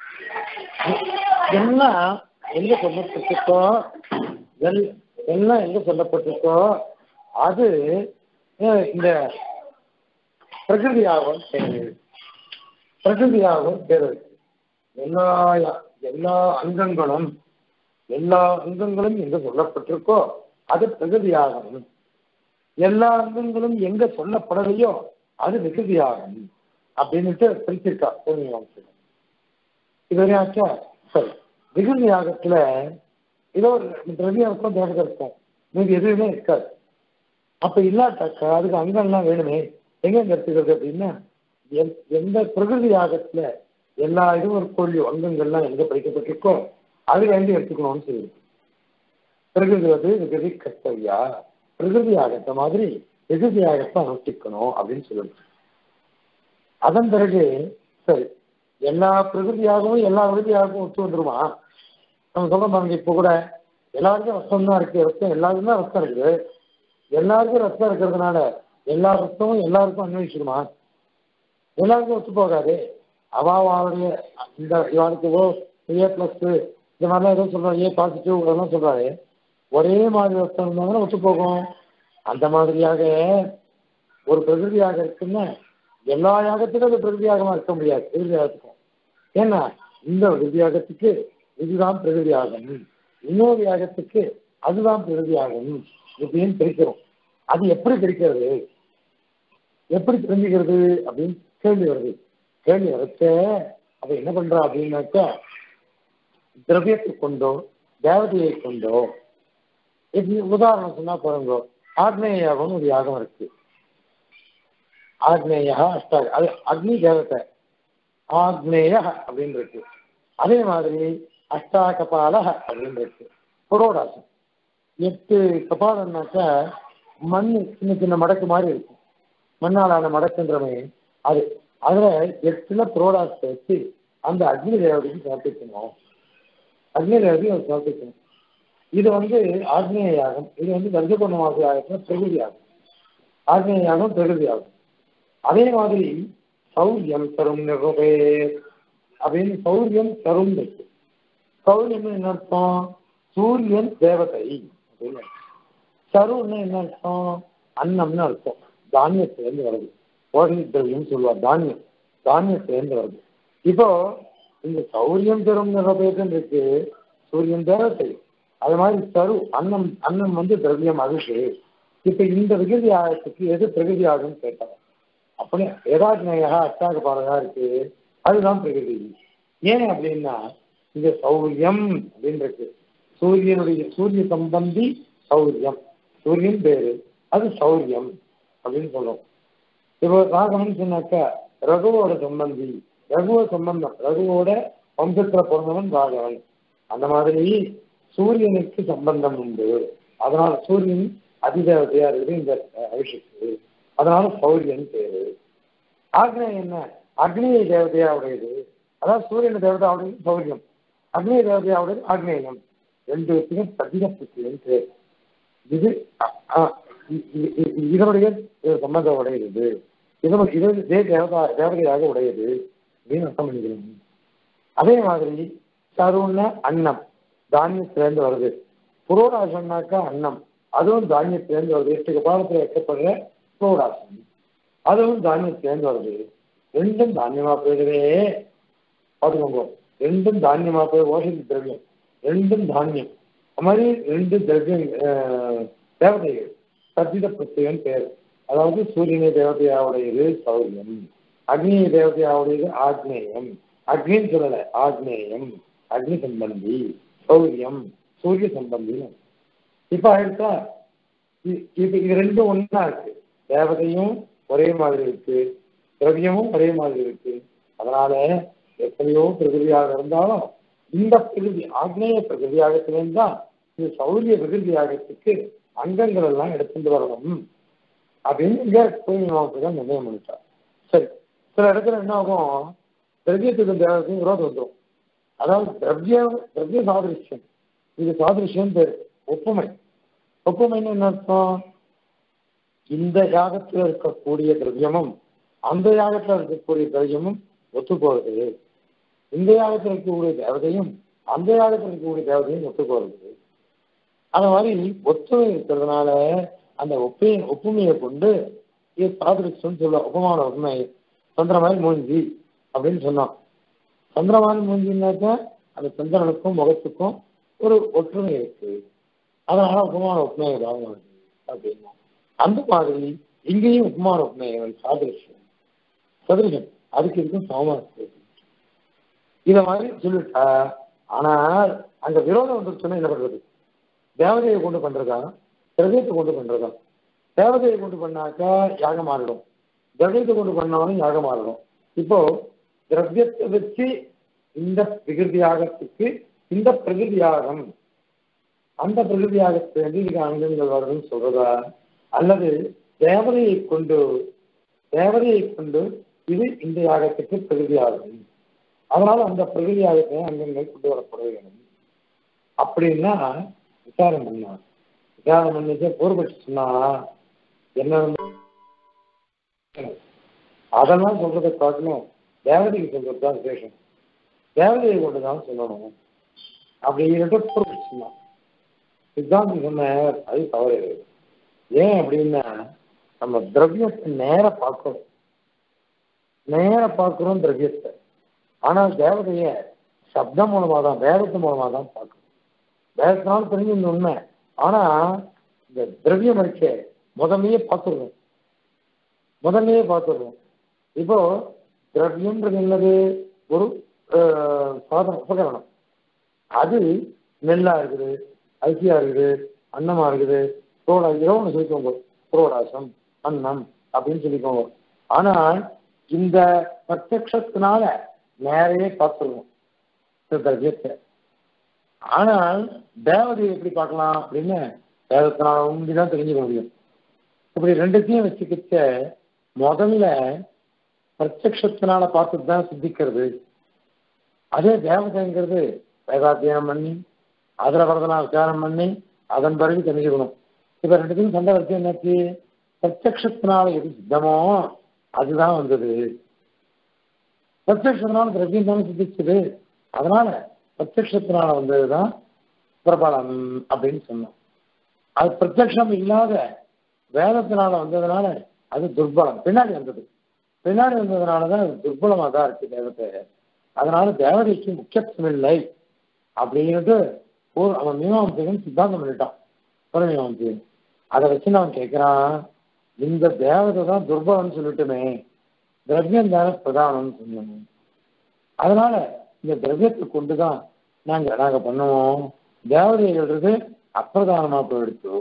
எல்லாம் எங்க சொல்லப்பட்டிருக்கோ எல்லாம் எங்க சொல்லப்பட்டிருக்கோ அது இந்த பிரகிருதியாகவும் பேரு பிரகிருதியாகவும் பேரு எல்லா எல்லா அங்கங்களும் எல்லா அங்கங்களும் எங்க சொல்லப்பட்டிருக்கோ அது பிரகிருதியாகும் எல்லா அங்கங்களும் எங்க சொல்லப்படலையோ அது விகுதியாகும் அப்படின்னுட்டு பிரிச்சிருக்கா பூர்ணிமாசம் இதுவரையும் ஆச்சா சரி விகுதி யாகத்துல ஏதோ ஒரு திரவியம் இருக்கும் தேவதை இருக்கும் மீது எதுவுமே இருக்காது அப்ப இல்லாட்டாக்கா அதுக்கு அங்கம்லாம் வேணுமே எங்க எடுத்துக்கிறது அப்படின்னா எந்- எந்த பிரகிருதி யாகத்துல எல்லா இதுவும் இருக்கோ அங்கங்கள்லாம் எங்க படிக்கப்பட்டிருக்கோ அதுல இருந்து எடுத்துக்கணும்னு சொல்லியிருக்கு பிரகிருதி வந்து விகிருதி கர்த்தவியா பிரகிருதி யாகத்தை மாதிரி விகிருதி யாகத்தை அனுஷ்டிக்கணும் அப்படின்னு சொல்லிருக்கு அதன் பிறகு சரி எல்லா பிரகிருதியாகவும் எல்லா விருதியாகவும் ஒத்து வந்துருமா நம்ம சொல்ல பாருங்க இப்போ கூட எல்லாருக்கும் ரத்தம் தான் இருக்கு ரத்தம் எல்லாருக்கும் தான் ரத்தம் இருக்குது எல்லாருக்கும் ரத்தம் இருக்கிறதுனால எல்லா ரத்தமும் எல்லாருக்கும் அன்வயிச்சிடுமா எல்லாருக்கும் ஒத்து போகாது அவாவாவுடைய இந்த இவனுக்கு ஓ ஏ பிளஸ் இந்த மாதிரிலாம் ஏதோ சொல்றாங்க ஏ பாசிட்டிவ் அதெல்லாம் சொல்றாரு ஒரே மாதிரி ரத்தம் இருந்தாங்கன்னா ஒத்து போகும் அந்த மாதிரியாக ஒரு பிரகிருதியாக இருக்குன்னா எல்லா யாகத்துக்கும் அது பிரகிருதியாகமா இருக்க முடியாது பிரகிருதி யாகத்துக்கும் ஏன்னா இந்த பிரகிருதி யாகத்துக்கு இதுதான் பிரகிருதி யாகம் இன்னொரு யாகத்துக்கு அதுதான் பிரகிருதி யாகம் இப்படின்னு பிரிக்கிறோம் அது எப்படி பிரிக்கிறது எப்படி தெரிஞ்சுக்கிறது அப்படின்னு கேள்வி வருது கேள்வி வரச்ச அதை என்ன பண்றா அப்படின்னாக்கா திரவியத்தை கொண்டோ தேவதையை கொண்டோ இப்படி உதாரணம் சொன்னா பாருங்க ஆக்னேய யாகம்னு ஒரு யாகம் இருக்கு ஆக்னேயா அஷ்டா அது அக்னி தேவதை ஆக்னேய அப்படின்னு இருக்கு அதே மாதிரி அஷ்டாகபால அப்படின்னு இருக்கு புரோடாசம் எட்டு கபாலம்னாக்கா மண் சின்ன சின்ன மடக்கு மாதிரி இருக்கும் மண்ணாலான மடக்குன்றமே அது அதுல எட்டுல புரோடாசத்தை வச்சு அந்த அக்னி தேவதைக்கு சமர்ப்பிக்கணும் அக்னி தேவதைக்கு அவர் சமர்ப்பிக்கணும் இது வந்து ஆக்னேய யாகம் இது வந்து கர்ஜபூர்ண மாச யாகத்துல பிரகிருதி யாகம் ஆக்னேய யாகம் பிரகிருதி யாகம் அதே மாதிரி சௌரியம் தரும் நிறுவே அப்படின்னு சௌரியம் தரும் இருக்கு சௌரியம் என்ன அர்த்தம் சூரியன் தேவதை அப்படின்னு அர்த்தம். சருன்னு என்ன அர்த்தம் அன்னம்னு அர்த்தம் தானியத்திலேருந்து வருது ஓடனி திரவியம் சொல்லுவார் தானியம் தானியத்திலேருந்து வருது இப்போ இந்த சௌரியம் தரும் நிறபேதம் இருக்கு சூரியன் தேவதை அது மாதிரி சரு அன்னம் அன்னம் வந்து திரவியம் அதுக்கு இப்ப இந்த விகிருதி ஆகத்துக்கு எது பிரகிருதி ஆகும்னு கேட்டாங்க அப்படி ஏதாஜ்னயா அஷ்டாக பாடகா இருக்கு அதுதான் பிரகிருதி ஏன் அப்படின்னா இங்க சௌரியம் அப்படின்னு இருக்கு சூரியனுடைய சூரிய சம்பந்தி சௌரியம் சூரியன் பேரு அது சௌரியம் அப்படின்னு சொல்றோம் இப்போ ராகவன் சொன்னாக்கா ரகுவோட சம்பந்தி ரகுவ சம்பந்தம் ரகுவோட வம்சத்துல பிறந்தவன் ராகவன் அந்த மாதிரி சூரியனுக்கு சம்பந்தம் உண்டு அதனால சூரியன் அதிதேவதையா இருக்குது இந்த அபிஷேக்கு அதனால சௌரியன் பேரு ஆக்னேயம் என்ன அக்னிய தேவதையா உடையது அதாவது சூரியன் தேவதா உடையது சௌரியம் அக்னிய தேவதையா உடையது ஆக்னேயம் ரெண்டு பேரும் பதினப்புத்தியன் பேர் இது அ- அ- இ- இ- இ- இதனுடைய சம்பந்தம் உடையது இதனுடைய இது இதே தேவதா தேவதையாக உடையது அப்படின்னு அர்த்தம் பண்ணிக்கணும் அதே மாதிரி சருன்னா அன்னம் தானியத்திலேருந்து வருது புரோடாசம்னாக்கா அன்னம் அதுவும் தானியத்திலேருந்து வருது எட்டு கபாலத்தில் வைக்கப்படுற புரோடாசம் அதுவும் தானியத்திலேருந்து வருது ரெண்டும் தானியமா போயிடுதே பார்த்துக்கோங்க ரெண்டும் தானியமா போய் ஓஷதி திரவியம் ரெண்டும் தானியம் அது மாதிரி ரெண்டு திரவியம் அஹ், தேவதைகள் சத்தித பிரத்யன் பேர் அதாவது சூரியனை தேவதையாவுடையது சௌரியம் அக்னி தேவதையாவுடையது ஆக்னேயம் அக்னின்னு சொல்லல ஆக்னேயம் அக்னி சம்பந்தி சௌரியம் சூரிய சம்பந்தி இப்ப ஆயிடுச்சா இ- இது இது ரெண்டும் ஒண்ணா இருக்கு தேவதையும் ஒரே மாதிரி இருக்கு திரவியமும் ஒரே மாதிரி இருக்கு அதனால எத்தனையோ பிரகிருதியாக இருந்தாலும் இந்த பிரகிருதி ஆக்னேய பிரகிருதியாகத்திலிருந்து தான் இந்த சௌரிய பிரகிருதியாகத்துக்கு அங்கங்கள் எல்லாம் எடுத்துட்டு வரணும் அப்படின்னு இங்க கோயில் மாவட்டத்தில் நிர்ணயம் பண்ணிட்டார் சரி சில இடத்துல என்ன ஆகும் திரவியத்துக்கும் தேவதைக்கும் விரோதம் வந்துடும் அதாவது திரவிய திரவிய சாதிருஷ்யம் இது சாதிருஷ்யம் பேர் ஒப்புமை ஒப்புமைன்னு என்ன அர்த்தம் இந்த யாகத்தில் இருக்கக்கூடிய திரவியமும் அந்த யாகத்தில் இருக்கக்கூடிய திரவியமும் ஒத்து போகிறது இந்த யாகத்தில் இருக்கக்கூடிய தேவதையும் அந்த யாகத்தில் இருக்கக்கூடிய தேவதையும் ஒத்து போகிறது அந்த மாதிரி ஒத்துமை இருக்கிறதுனால அந்த ஒப்பை ஒப்புமையை கொண்டு இது சாதிருஷ்யம் சொல்ல உபமான உண்மை சந்திரமாய் மூஞ்சி அப்படின்னு சொன்னோம் சந்திரமான மூஞ்சின்னாக்கா அந்த சந்திரனுக்கும் முகத்துக்கும் ஒரு ஒற்றுமை இருக்கு அதனால உபமான உண்மை ஏதாவது அப்படின்னா அந்த மாதிரி இங்கேயும் உபமான உண்மைகள் சாதிருஷ்யம் சதுரியம் அதுக்கு இருக்கும் சமமாக இத மாதிரி சொல்லிட்டா ஆனால் அங்க விரோதம் வந்துருச்சுன்னா என்ன பண்றது தேவதையை கொண்டு பண்றதா திரவியத்தை கொண்டு பண்றதா தேவதையை கொண்டு பண்ணாக்கா யாகம் மாறிடும் திரவியத்தை கொண்டு பண்ணவனும் யாகமா இருக்கும் இப்போ திரவியத்தை வச்சு இந்த பிரகிருதி யாகத்துக்கு இந்த பிரகிருதி யாகம் அந்த பிரகிருதி யாகத்துக்கு இது அங்கங்கள் வருதுன்னு சொல்றதா அல்லது தேவதையை கொண்டு தேவதையை கொண்டு இது இந்த யாகத்துக்கு பிரகிருதி யாகம் அதனால அந்த பிரகிருதி யாகத்தை அங்கங்கள் கொண்டு வரப்பட வேண்டும் அப்படின்னா விசாரம் பண்ணா விசாரம் பண்ணிட்டு பூர்வபட்சி சொன்னா என்ன அதெல்லாம் சொல்றதை காட்டிலும் தேவதைக்கு சொல்றது தான் விசேஷம் தேவதையை கொண்டு தான் சொல்லணும் அப்படின்ட்டு பூர்வபட்சி சொன்னான் சித்தாந்தம் சொன்ன அது தவறு ஏன் அப்படின்னா நம்ம திரவியத்தை நேர பார்க்கணும் நேர பார்க்கிறோம் திரவியத்தை ஆனால் தேவதைய சப்தம் மூலமா தான் வேதத்து மூலமா தான் பார்க்கணும் வேதத்தினால தெரிஞ்சு இந்த உண்மை ஆனா இந்த திரவியம் இருக்க முதல்லயே பார்த்துருவோம் முதல்லயே பார்த்துருவோம் இப்போ திரவியம்ன்றது என்னது ஒரு சாதனம் உபகரணம் அது நெல்லா இருக்குது அரிசியா இருக்குது அன்னமா இருக்குது புரோடா ஏதோ ஒன்று சொல்லிக்கோங்க புரோடாசம் அன்னம் அப்படின்னு சொல்லிக்கோங்க ஆனால் இந்த பிரத்யக்ஷத்தினால நேரையே பார்த்துருவோம் திரவியத்தை ஆனால் தேவதையை எப்படி பார்க்கலாம் அப்படின்னு வேதத்தினால உண்டிதான் தெரிஞ்சுக்க முடியும் இப்படி ரெண்டுத்தையும் வச்சுக்கிச்ச முதல்ல பிரத்யக்ஷத்தினால பார்த்துட்டு தான் சித்திக்கிறது அதே தேவதைங்கிறது வேதாத்தியானம் பண்ணி அதில் வரதனா விசாரம் பண்ணி அதன் பிறகு தெரிஞ்சுக்கணும் இப்ப ரெண்டுத்தையும் சண்டை வச்சு என்னாச்சு பிரத்யக்ஷத்தினால எது சித்தமோ அதுதான் வந்தது பிரத்யக்ஷத்தினால திரவியம் தானே சித்திச்சது அதனால பிரத்யக்ஷத்தினால வந்ததுதான் பிரபலம் அப்படின்னு சொன்னோம் அது பிரத்யக்ஷம் இல்லாத வேதத்தினால வந்ததுனால அது துர்பலம் பின்னாடி வந்தது பின்னாடி வந்ததுனாலதான் அது துர்பலமா தான் இருக்கு தேவத்தை அதனால தேவதைக்கு முக்கியத்துவம் இல்லை அப்படின்ட்டு ஒரு அவன் மீமாம்சகன் சித்தாந்தம் பண்ணிட்டான் புறமீமாம்சகன் அதை வச்சு அவன் கேட்கிறான் இந்த தேவதை தான் துர்பலம்னு சொல்லிட்டுமே திரவியம் தானே பிரதானம்னு சொன்னோம் அதனால இந்த திரவியத்தை கொண்டுதான் நாங்க நாங்க பண்ணுவோம் தேவதைகள்ன்றது அப்பிரதானமா போயிடுச்சு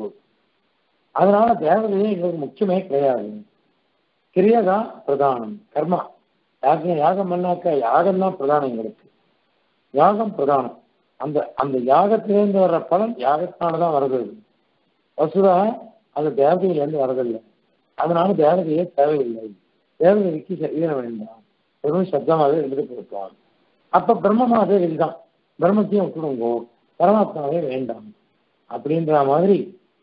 அதனால தேவதையே எங்களுக்கு முக்கியமே கிடையாது கிரியதான் பிரதானம் கர்மா யாகம் யாகம் பண்ணாக்க யாகம் தான் பிரதானம் எங்களுக்கு யாகம் பிரதானம் அந்த அந்த யாகத்திலேருந்து வர்ற பலன் யாகத்தினால தான் வருது வசுதா அது தேவதையிலேருந்து வரதில்லை அதனால தேவதையே தேவையில்லை தேவதைக்கு சரீரம் வேண்டாம் வெறும் சப்தமாகவே எழுதி கொடுப்பான் அப்ப பிரம்மமாகவே இதுதான் பிரம்மத்தையும் விட்டுடுங்கோ பரமாத்மாவே வேண்டாம் அப்படின்ற மாதிரி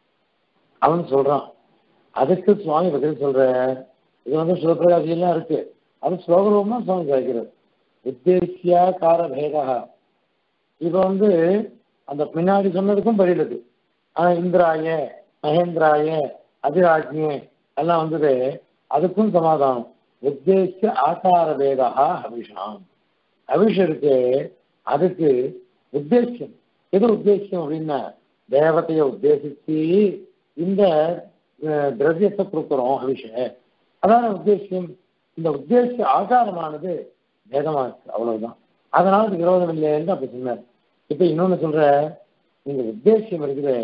அவன் சொல்றான் அதுக்கு சுவாமி பதில் சொல்ற இது வந்து சிவபிரகாசி எல்லாம் இருக்கு அது ஸ்லோகரூபமா சுவாமி சாய்க்கிறார் உத்தேசியாக்கார பேதா இப்ப வந்து அந்த முன்னாடி சொன்னதுக்கும் பதில் இருக்கு ஆனா இந்திராய மகேந்திராய அதிராஜ்ய எல்லாம் வந்தது அதுக்கும் சமாதானம் உத்தேசிய ஆகார வேதா அபிஷாம் அபிஷம் இருக்கு அதுக்கு உத்தேசியம் எது உத்தேசியம் அப்படின்னா தேவதையை உத்தேசிச்சு இந்த திரவியத்தை கொடுக்குறோம் அபிஷ அதான உத்தேசியம் இந்த உத்தேசிய ஆகாரமானது வேதமா இருக்கு அவ்வளவுதான் அதனால அது விரோதம் இல்லைன்னு அப்படி சொன்னார் இப்ப இன்னொன்னு சொல்ற நீங்க உத்தேசியம் இருக்குது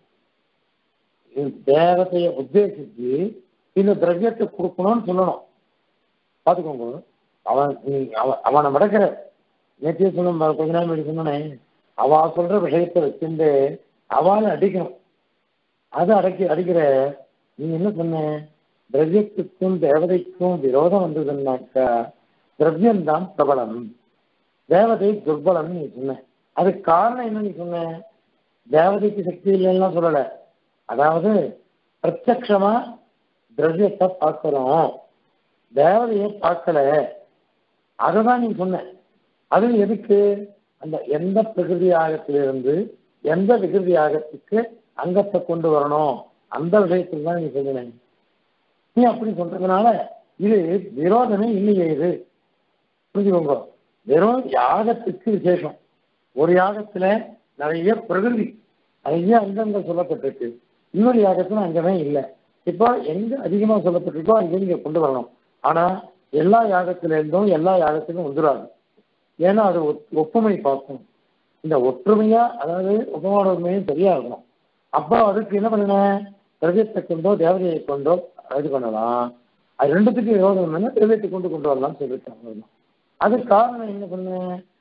தேவதையை உத்தேசிச்சு இந்த திரவியத்தை கொடுக்கணும்னு சொல்லணும் பாத்துக்கோங்க அவன் அவனை மடக்கிற நேற்றைய சொன்ன கொஞ்ச நாள் முன்னாடி சொன்னேன் அவ சொல்ற விஷயத்தை வச்சுட்டு அவளை அடிக்கணும் அதை அடக்கி அடிக்கிற நீ என்ன சொன்ன திரவியத்துக்கும் தேவதைக்கும் விரோதம் வந்ததுன்னாக்கா திரவியம் தான் பிரபலம் தேவதை துர்பலம்னு நீ சொன்ன அதுக்கு காரணம் என்ன நீ சொன்ன தேவதைக்கு சக்தி இல்லைன்னா சொல்லல அதாவது பிரத்யக்ஷமா திரவியத்தை பார்க்கிறோம் தேவதையை பார்க்கல அததான் நீ சொன்ன அது எதுக்கு அந்த எந்த பிரகிருதி ஆகத்திலிருந்து எந்த விகிருதி ஆகத்துக்கு அங்கத்தை கொண்டு வரணும் அந்த விஷயத்தில் தான் நீ சொல்லுனேன் நீ அப்படி சொல்றதுனால இது விரோதமே இல்லையே இது புரிஞ்சுக்கோங்க வெறும் யாகத்துக்கு விசேஷம் ஒரு யாகத்துல நிறைய பிரகிருதி நிறைய அங்கங்கள் சொல்லப்பட்டிருக்கு இன்னொரு யாகத்துல அங்கமே இல்லை இப்போ எங்க அதிகமா சொல்லப்பட்டிருக்கோ அங்கே நீங்க கொண்டு வரணும் ஆனா எல்லா யாகத்துல இருந்தும் எல்லா யாகத்திலும் வந்துடாது ஏன்னா அது ஒப்புமை பார்க்கும் இந்த ஒற்றுமையா அதாவது உபமான உண்மையும் சரியா இருக்கணும் அப்போ அதுக்கு என்ன பண்ணணும் திரவியத்தை கொண்டோ தேவதையை கொண்டோ இது பண்ணலாம் அது ரெண்டுத்துக்கும் விரோதம் என்னன்னா திரவியத்தை கொண்டு கொண்டு வரலாம்னு சொல்லியிருக்காங்க அது காரணம் என்ன பண்ண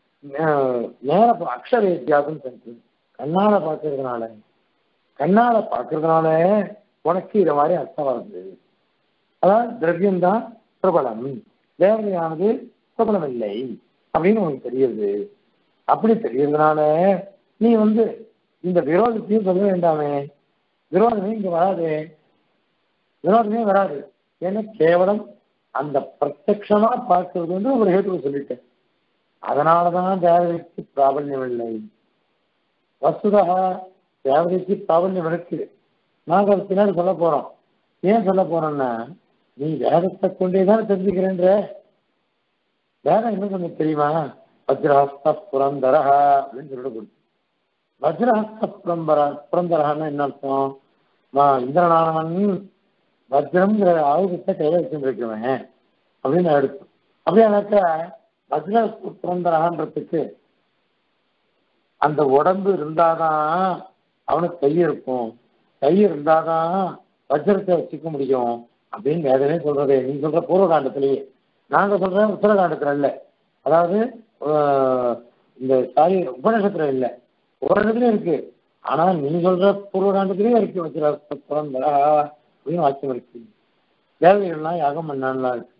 நேர அக்ஷர வித்தியாசம் சென்று கண்ணால பார்க்கறதுனால கண்ணால பார்க்கறதுனால உனக்கு இதை மாதிரி அர்த்தம் வருது அதாவது திரவியம் தான் பிரபலம் தேவதையானது பிரபலம் இல்லை அப்படின்னு உனக்கு தெரியுது அப்படி தெரியறதுனால நீ வந்து இந்த விரோதத்தையும் சொல்ல வேண்டாமே விரோதமே இங்க வராது விரோதமே வராது ஏன்னா கேவலம் அந்த பிரத்யக்ஷமா பார்க்கறது வந்து ஒரு ஹேத்துவை சொல்லிட்டேன் அதனாலதான் தேவதைக்கு பிராபல்யம் இல்லை வசுதா தேவதைக்கு பிராபல்யம் இருக்கு நாங்க அது பின்னாடி சொல்ல போறோம் ஏன் சொல்ல போறோம்னா நீ வேதத்தை கொண்டே தான் தெரிஞ்சுக்கிறேன்ற வேதம் என்ன கொஞ்சம் தெரியுமா வஜ்ரஹஸ்த புரந்தரா அப்படின்னு சொல்லிட்டு கொடுத்து வஜ்ரஹஸ்த புரம்பர புரந்தரஹான்னு என்ன அர்த்தம் மா இந்திரநானவன் வஜ்ரம்ங்கிற ஆயுதத்தை கையில வச்சுருக்கவன் அப்படின்னு எடுத்து அப்படியானாக்கா வஜ்ர புரந்தரகான்றதுக்கு அந்த உடம்பு இருந்தாதான் அவனுக்கு கை இருக்கும் கை இருந்தாதான் வஜ்ரத்தை வச்சுக்க முடியும் அப்படின்னு வேதமே சொல்றது நீ சொல்ற பூர்வகாண்டத்திலேயே நாங்க சொல்றேன் உத்தரகாண்டத்துல இல்ல அதாவது இந்த சாரி உபநிஷத்துல இல்ல ஒரு இடத்துல இருக்கு ஆனா நீ சொல்ற பூர்வகாண்டத்திலேயே இருக்கு வஜ்ர புரந்தரா அப்படின்னு வாக்கியம் இருக்கு தேவதைகள்லாம் யாகம் பண்ணான்லாம் இருக்கு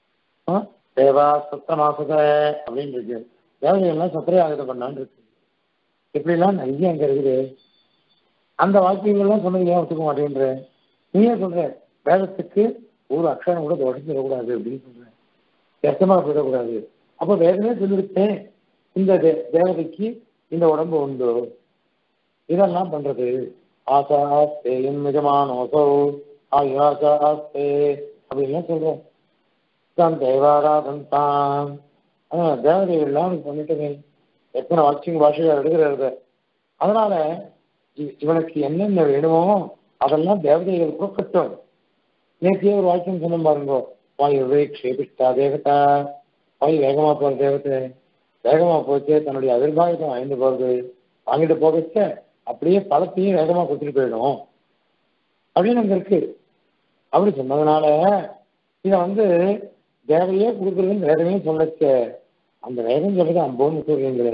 தேவா சத்த மாசத அப்படின்னு இருக்கு தேவதைகள்லாம் சத்திர யாகத்தை பண்ணான்னு இருக்கு இப்படிலாம் நிறைய அங்க இருக்குது அந்த வாக்கியங்கள்லாம் சொன்னது ஏன் ஒத்துக்க மாட்டேன்ற நீயே சொல்ற வேதத்துக்கு ஒரு அக்ஷரம் கூட உடஞ்சிடக்கூடாது அப்படின்னு சொல்ற கஷ்டமா போயிடக்கூடாது அப்ப வேதமே சொல்லிவிட்டேன் இந்த தேவதைக்கு இந்த உடம்பு உண்டு இதெல்லாம் பண்றது ஆசாஸ்தே என் நிஜமானோசோ ஆயாசாஸ்தே அப்படின்லாம் சொல்றோம் தான் தேவாராதன் தான் தேவதைகள்லாம் பண்ணிட்டேன் எத்தனை வாட்சிங் பாஷைகள் எடுக்கிறது அதனால இவனுக்கு என்னென்ன வேணுமோ அதெல்லாம் தேவதைகள் கொடுக்கட்டும் நேற்றையே ஒரு வாக்கியம் சொன்ன பாருங்க வாயு க்ஷேபிஷ்டா தேவதா வாயு வேகமா போற தேவத்தை வேகமா போச்சு தன்னுடைய அவிர்வாகத்தை வாங்கிட்டு போறது வாங்கிட்டு போகச்ச அப்படியே பழத்தையும் வேகமா கொடுத்துட்டு போயிடும் அப்படின்னு அங்க இருக்கு அப்படி சொன்னதுனால இதை வந்து தேவையே கொடுக்குறதுன்னு வேதமே சொல்லச்ச அந்த வேதம் சொல்றது அம்போன்னு சொல்றீங்களே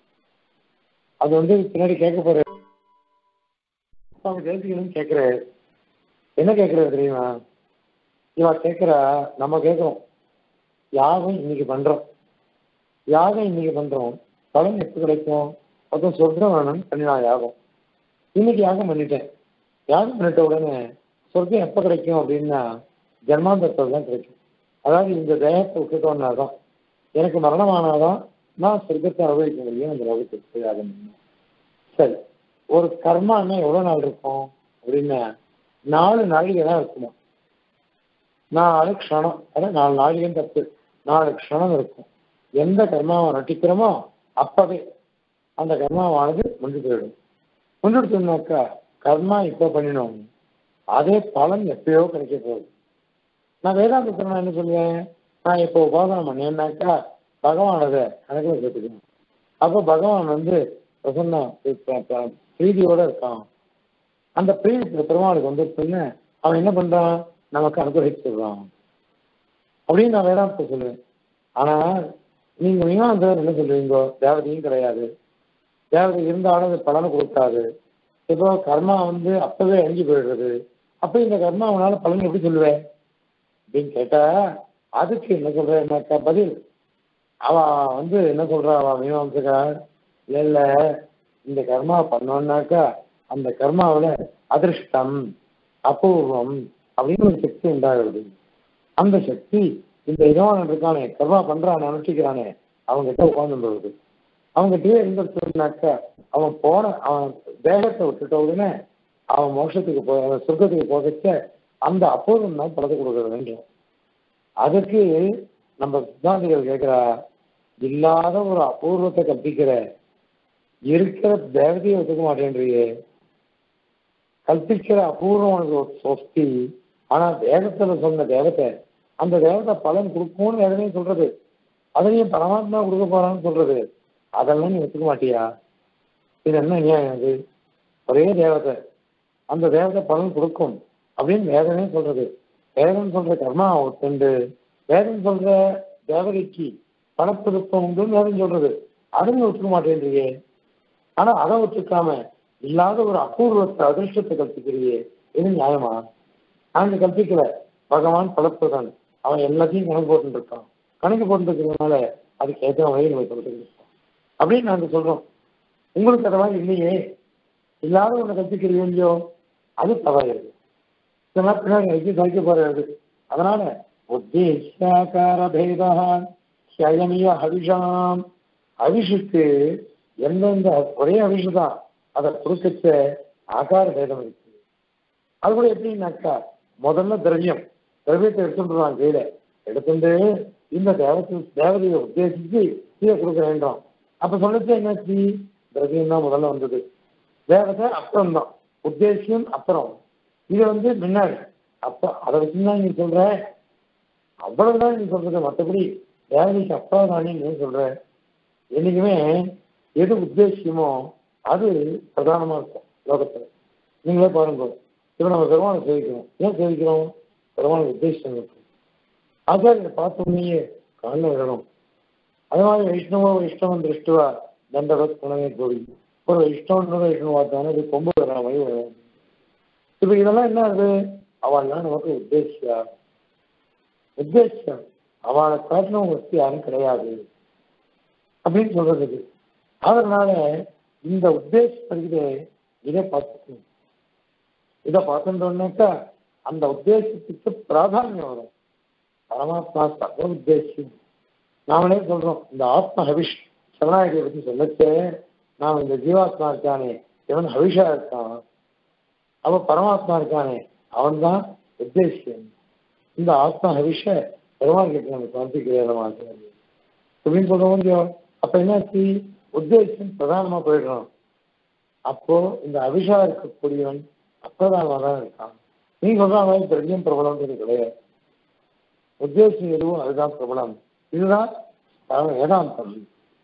அது வந்து பின்னாடி கேட்க போற அவங்க கேட்கணும்னு கேட்கிற என்ன கேட்கறது தெரியுமா இவ கேட்கிறா நம்ம கேட்கிறோம் யாகம் இன்னைக்கு பண்றோம் யாகம் இன்னைக்கு பண்றோம் பலன் எப்போ கிடைக்கும் ஒருத்தன் சொர்க்கம் வேணும்னு பண்ணினான் யாகம் இன்னைக்கு யாகம் பண்ணிட்டேன் யாகம் பண்ணிட்ட உடனே சொர்க்கம் எப்போ கிடைக்கும் அப்படின்னா ஜென்மாந்தத்தில் தான் கிடைக்கும் அதாவது இந்த தேகத்தை விட்டுட்டோம்னா தான் எனக்கு மரணமானாதான் நான் சொர்க்கத்தை அனுபவிக்க முடியும் அந்த லோகத்துக்கு யாகம் பண்ணணும் சரி ஒரு கர்மான்னா எவ்வளவு நாள் இருக்கும் அப்படின்னா நாலு நாழிகை தான் இருக்குமா நாலு க்ஷணம் அதான் நாலு நாழிகைன்னு தப்பு நாலு க்ஷணம் இருக்கும் எந்த கர்மாவை நட்டிக்கிறோமோ அப்பவே அந்த கர்மாவானது முடிஞ்சு போயிடும் முடிஞ்சுடுச்சுனாக்கா கர்மா இப்போ பண்ணினோம் அதே பலன் எப்பயோ கிடைக்க போகுது நான் வேதாந்தத்தில் நான் என்ன சொல்லுவேன் நான் இப்போ உபாசனை பண்ணேன்னாக்கா பகவானதை கணக்கில் சேர்த்துக்கணும் அப்போ பகவான் வந்து பிரசன்னா பிரீதியோட இருக்கான் அந்த பிரீதி பெருமாளுக்கு வந்துருச்சுன்னு அவன் என்ன பண்றான் நமக்கு அனுகிரகிச்சிடுறான் அப்படின்னு நான் வேதாந்த சொல்லுவேன் ஆனா நீங்க மீனாந்தர் என்ன சொல்றீங்க தேவதையும் கிடையாது தேவதை இருந்தாலும் அது பலனை கொடுக்காது இப்போ கர்மா வந்து அப்பவே அழிஞ்சு போயிடுறது அப்ப இந்த கர்மா அவனால பலன் எப்படி சொல்லுவேன் அப்படின்னு கேட்டா அதுக்கு என்ன சொல்றேன்னாக்கா பதில் அவ வந்து என்ன சொல்றா அவ மீனாம்சக்கார் இல்ல இல்ல இந்த கர்மா பண்ணோம்னாக்கா அந்த கர்மாவில அதிர்ஷ்டம் அபூர்வம் அப்படின்னு ஒரு சக்தி உண்டாகிறது அந்த சக்தி இந்த இதவான் இருக்கானே கர்மா பண்றானே அனுஷ்டிக்கிறானே அவங்க கிட்ட உட்கார்ந்து வருது அவங்க கிட்டே இருந்துச்சுனாக்கா அவன் போன அவன் தேகத்தை விட்டுட்ட உடனே அவன் மோட்சத்துக்கு போ சொர்க்கத்துக்கு போகச்ச அந்த அபூர்வம் தான் படத்தை கொடுக்குறது அதுக்கு நம்ம சித்தாந்திகள் கேட்கிறா இல்லாத ஒரு அபூர்வத்தை கற்பிக்கிற இருக்கிற தேவதையை ஒத்துக்க மாட்டேன்றியே கல்பிக்கிற அபூர்வம் உனக்கு ஒரு சொஸ்தி ஆனா வேதத்துல சொன்ன தேவத்தை அந்த தேவத்தை பலன் கொடுக்கும்னு வேதமே சொல்றது அதையும் பரமாத்மா கொடுக்க போறான்னு சொல்றது அதெல்லாம் நீ ஒத்துக்க மாட்டியா இது என்ன நியாயம் அது ஒரே தேவதை அந்த தேவதை பலன் கொடுக்கும் அப்படின்னு வேதமே சொல்றது வேதம் சொல்ற கர்மா ஒத்துண்டு வேதம் சொல்ற தேவதைக்கு பணப்பிருப்பம் உண்டு வேதம் சொல்றது அதுவும் ஒத்துக்க மாட்டேன்றியே ஆனா அதை ஒத்துக்காம இல்லாத ஒரு அபூர்வத்தை அதிர்ஷ்டத்தை கற்பிக்கிறியே இது நியாயமா நாங்க கற்பிக்கல பகவான் பலப்புதான் அவன் எல்லாத்தையும் கணக்கு போட்டு இருக்கான் கணக்கு போட்டு இருக்கிறதுனால அதுக்கு ஏற்ற வகையில் நம்ம சொல்லிட்டு அப்படின்னு நாங்க சொல்றோம் உங்களுக்கு அந்த மாதிரி இல்லையே இல்லாத ஒண்ணு கற்பிக்கிறீங்க இல்லையோ அது தவறாயிருது இதெல்லாம் பின்னாடி வைக்க சாய்க்க போறது அதனால உத்தேசாக்கார பேதா சயனிய ஹவிஷாம் அவிஷுக்கு எந்தெந்த ஒரே அவிஷு தான் அதை கொடுக்கச்ச ஆகார பேதம் இருக்கு அது கூட எப்படின்னாக்கா முதல்ல திரவியம் திரவியத்தை எடுத்துட்டுறான் கையில எடுத்துட்டு இந்த தேவத்தை தேவதையை உத்தேசிச்சு கீழே கொடுக்க வேண்டாம் அப்ப சொல்லச்சு என்னாச்சு திரவியம் தான் முதல்ல வந்தது தேவதை அப்புறம் தான் உத்தேசியம் அப்புறம் இது வந்து முன்னாடி அப்ப அதை வச்சுதான் நீ சொல்ற அவ்வளவுதான் நீ சொல்றது மற்றபடி தேவதைக்கு அப்புறம் தானே நீ சொல்ற என்னைக்குமே எது உத்தேசியமோ அது பிரதானமா இருக்கும் லோகத்துல நீங்களே பாருங்க இப்ப நம்ம பெருமானை சேவிக்கிறோம் ஏன் சேவிக்கிறோம் பெருமானை உத்தேசம் இருக்கு ஆச்சாரியரை பார்த்தோன்னே காலில் விழணும் அது மாதிரி வைஷ்ணவோ வைஷ்ணவன் திருஷ்டுவா தண்டவத் புனவே கோவி ஒரு வைஷ்ணவன் வைஷ்ணவ பார்த்தானே இது கொம்பு வர மாதிரி வரும் இப்ப இதெல்லாம் என்ன அது அவள்லாம் நமக்கு உத்தேசியா உத்தேசம் அவளை காட்டிலும் வசதி யாரும் கிடையாது அப்படின்னு சொல்றதுக்கு அதனால இந்த உத்தேசத்துக்கு இதை பார்த்துக்கணும் இதை பார்த்துட்டோம்னாக்கா அந்த உத்தேசத்துக்கு பிராதானியம் வரும் பரமாத்மா சர்வ உத்தேசியம் நாமளே சொல்றோம் இந்த ஆத்ம ஹவிஷ் சரணாகியை பத்தி சொல்லச்சே நாம் இந்த ஜீவாத்மா இருக்கானே இவன் ஹவிஷா இருக்கான் அவ பரமாத்மா இருக்கானே அவன் தான் உத்தேசியம் இந்த ஆத்மா ஹவிஷ பெருமாளுக்கு நம்ம சமர்ப்பிக்கிறதாக அப்படின்னு சொல்ல முடியும் அப்ப என்னாச்சு உத்தேசம் பிரதானமா போயிடுறோம் அப்போ இந்த அபிஷா இருக்கக்கூடியவன் அப்பிரதானமா தான் இருக்கான் நீ சொல்ற மாதிரி திரவியம் பிரபலம்ன்றது கிடையாது உத்தேசம் எதுவும் அதுதான் பிரபலம் இதுதான் பரம வேதாந்தம்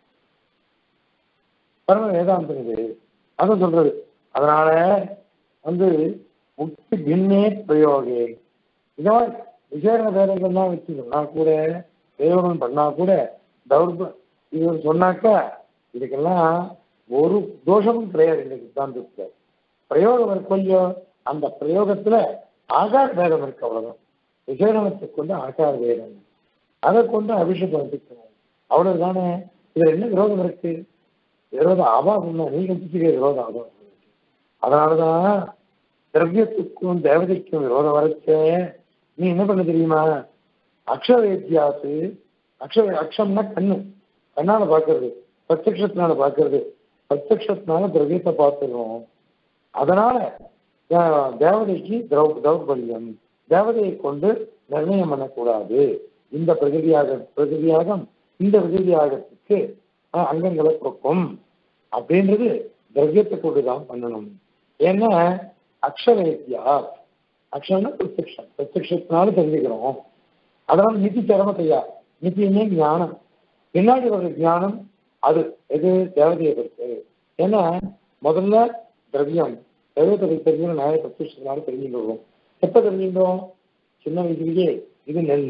பரம வேதாந்தம் இது அதை சொல்றது அதனால வந்து முக்தி பின்னே பிரயோகே இந்த மாதிரி விசேஷ வேலைகள்லாம் வச்சு சொன்னா கூட பிரயோகம் பண்ணா கூட தௌர்ப இது சொன்னாக்கா இதுக்கெல்லாம் ஒரு தோஷமும் கிடையாது இந்த சித்தாந்தத்துல பிரயோகம் இருக்கு கொஞ்சம் அந்த பிரயோகத்துல ஆகார வேதம் இருக்கு அவ்வளவுதான் விசேஷத்தை கொண்டு ஆகார வேதம் அதை கொண்டு அபிஷேகம் வச்சுக்கணும் அவ்வளவுதானே இதுல என்ன விரோதம் இருக்கு விரோதம் ஆபாசம் தான் நீங்க வச்சுக்க விரோதம் ஆபாசம் இருக்கு அதனாலதான் திரவியத்துக்கும் தேவதைக்கும் விரோதம் வரைச்ச நீ என்ன பண்ண தெரியுமா அக்ஷவேத்தியாசு அக்ஷ அக்ஷம்னா கண்ணு கண்ணால பாக்குறது பிரத்யக்ஷத்தினால பாக்குறது பிரத்யக்ஷத்தினால திரவியத்தை பார்த்துடுறோம் அதனால அஹ், தேவதைக்கு திரௌ தௌர்பல்யம் தேவதையை கொண்டு நிர்ணயம் பண்ணக்கூடாது இந்த பிரகதியாக பிரகதியாகம் இந்த பிரகதியாகத்துக்கு அஹ், அங்கங்களை கொடுக்கும் அப்படின்றது திரவியத்தை கொண்டு தான் பண்ணணும் ஏன்னா அக்ஷரேத்தியா அக்ஷரம்னா பிரத்யக்ஷம் பிரத்யக்ஷத்தினால தெரிஞ்சுக்கிறோம் அதனால நிதி திறமத்தையா நித்தியமே ஞானம் பின்னாடி வர ஞானம் அது எது தேவதையை பொறுத்து ஏன்னா முதல்ல திரவியம் தெய்வத்தை தெரிஞ்சு நாய பிரத்யட்சத்தினால தெரிஞ்சுக்கிறோம் எப்ப தெரிஞ்சுக்கிறோம் சின்ன வயசுலயே இது நெல்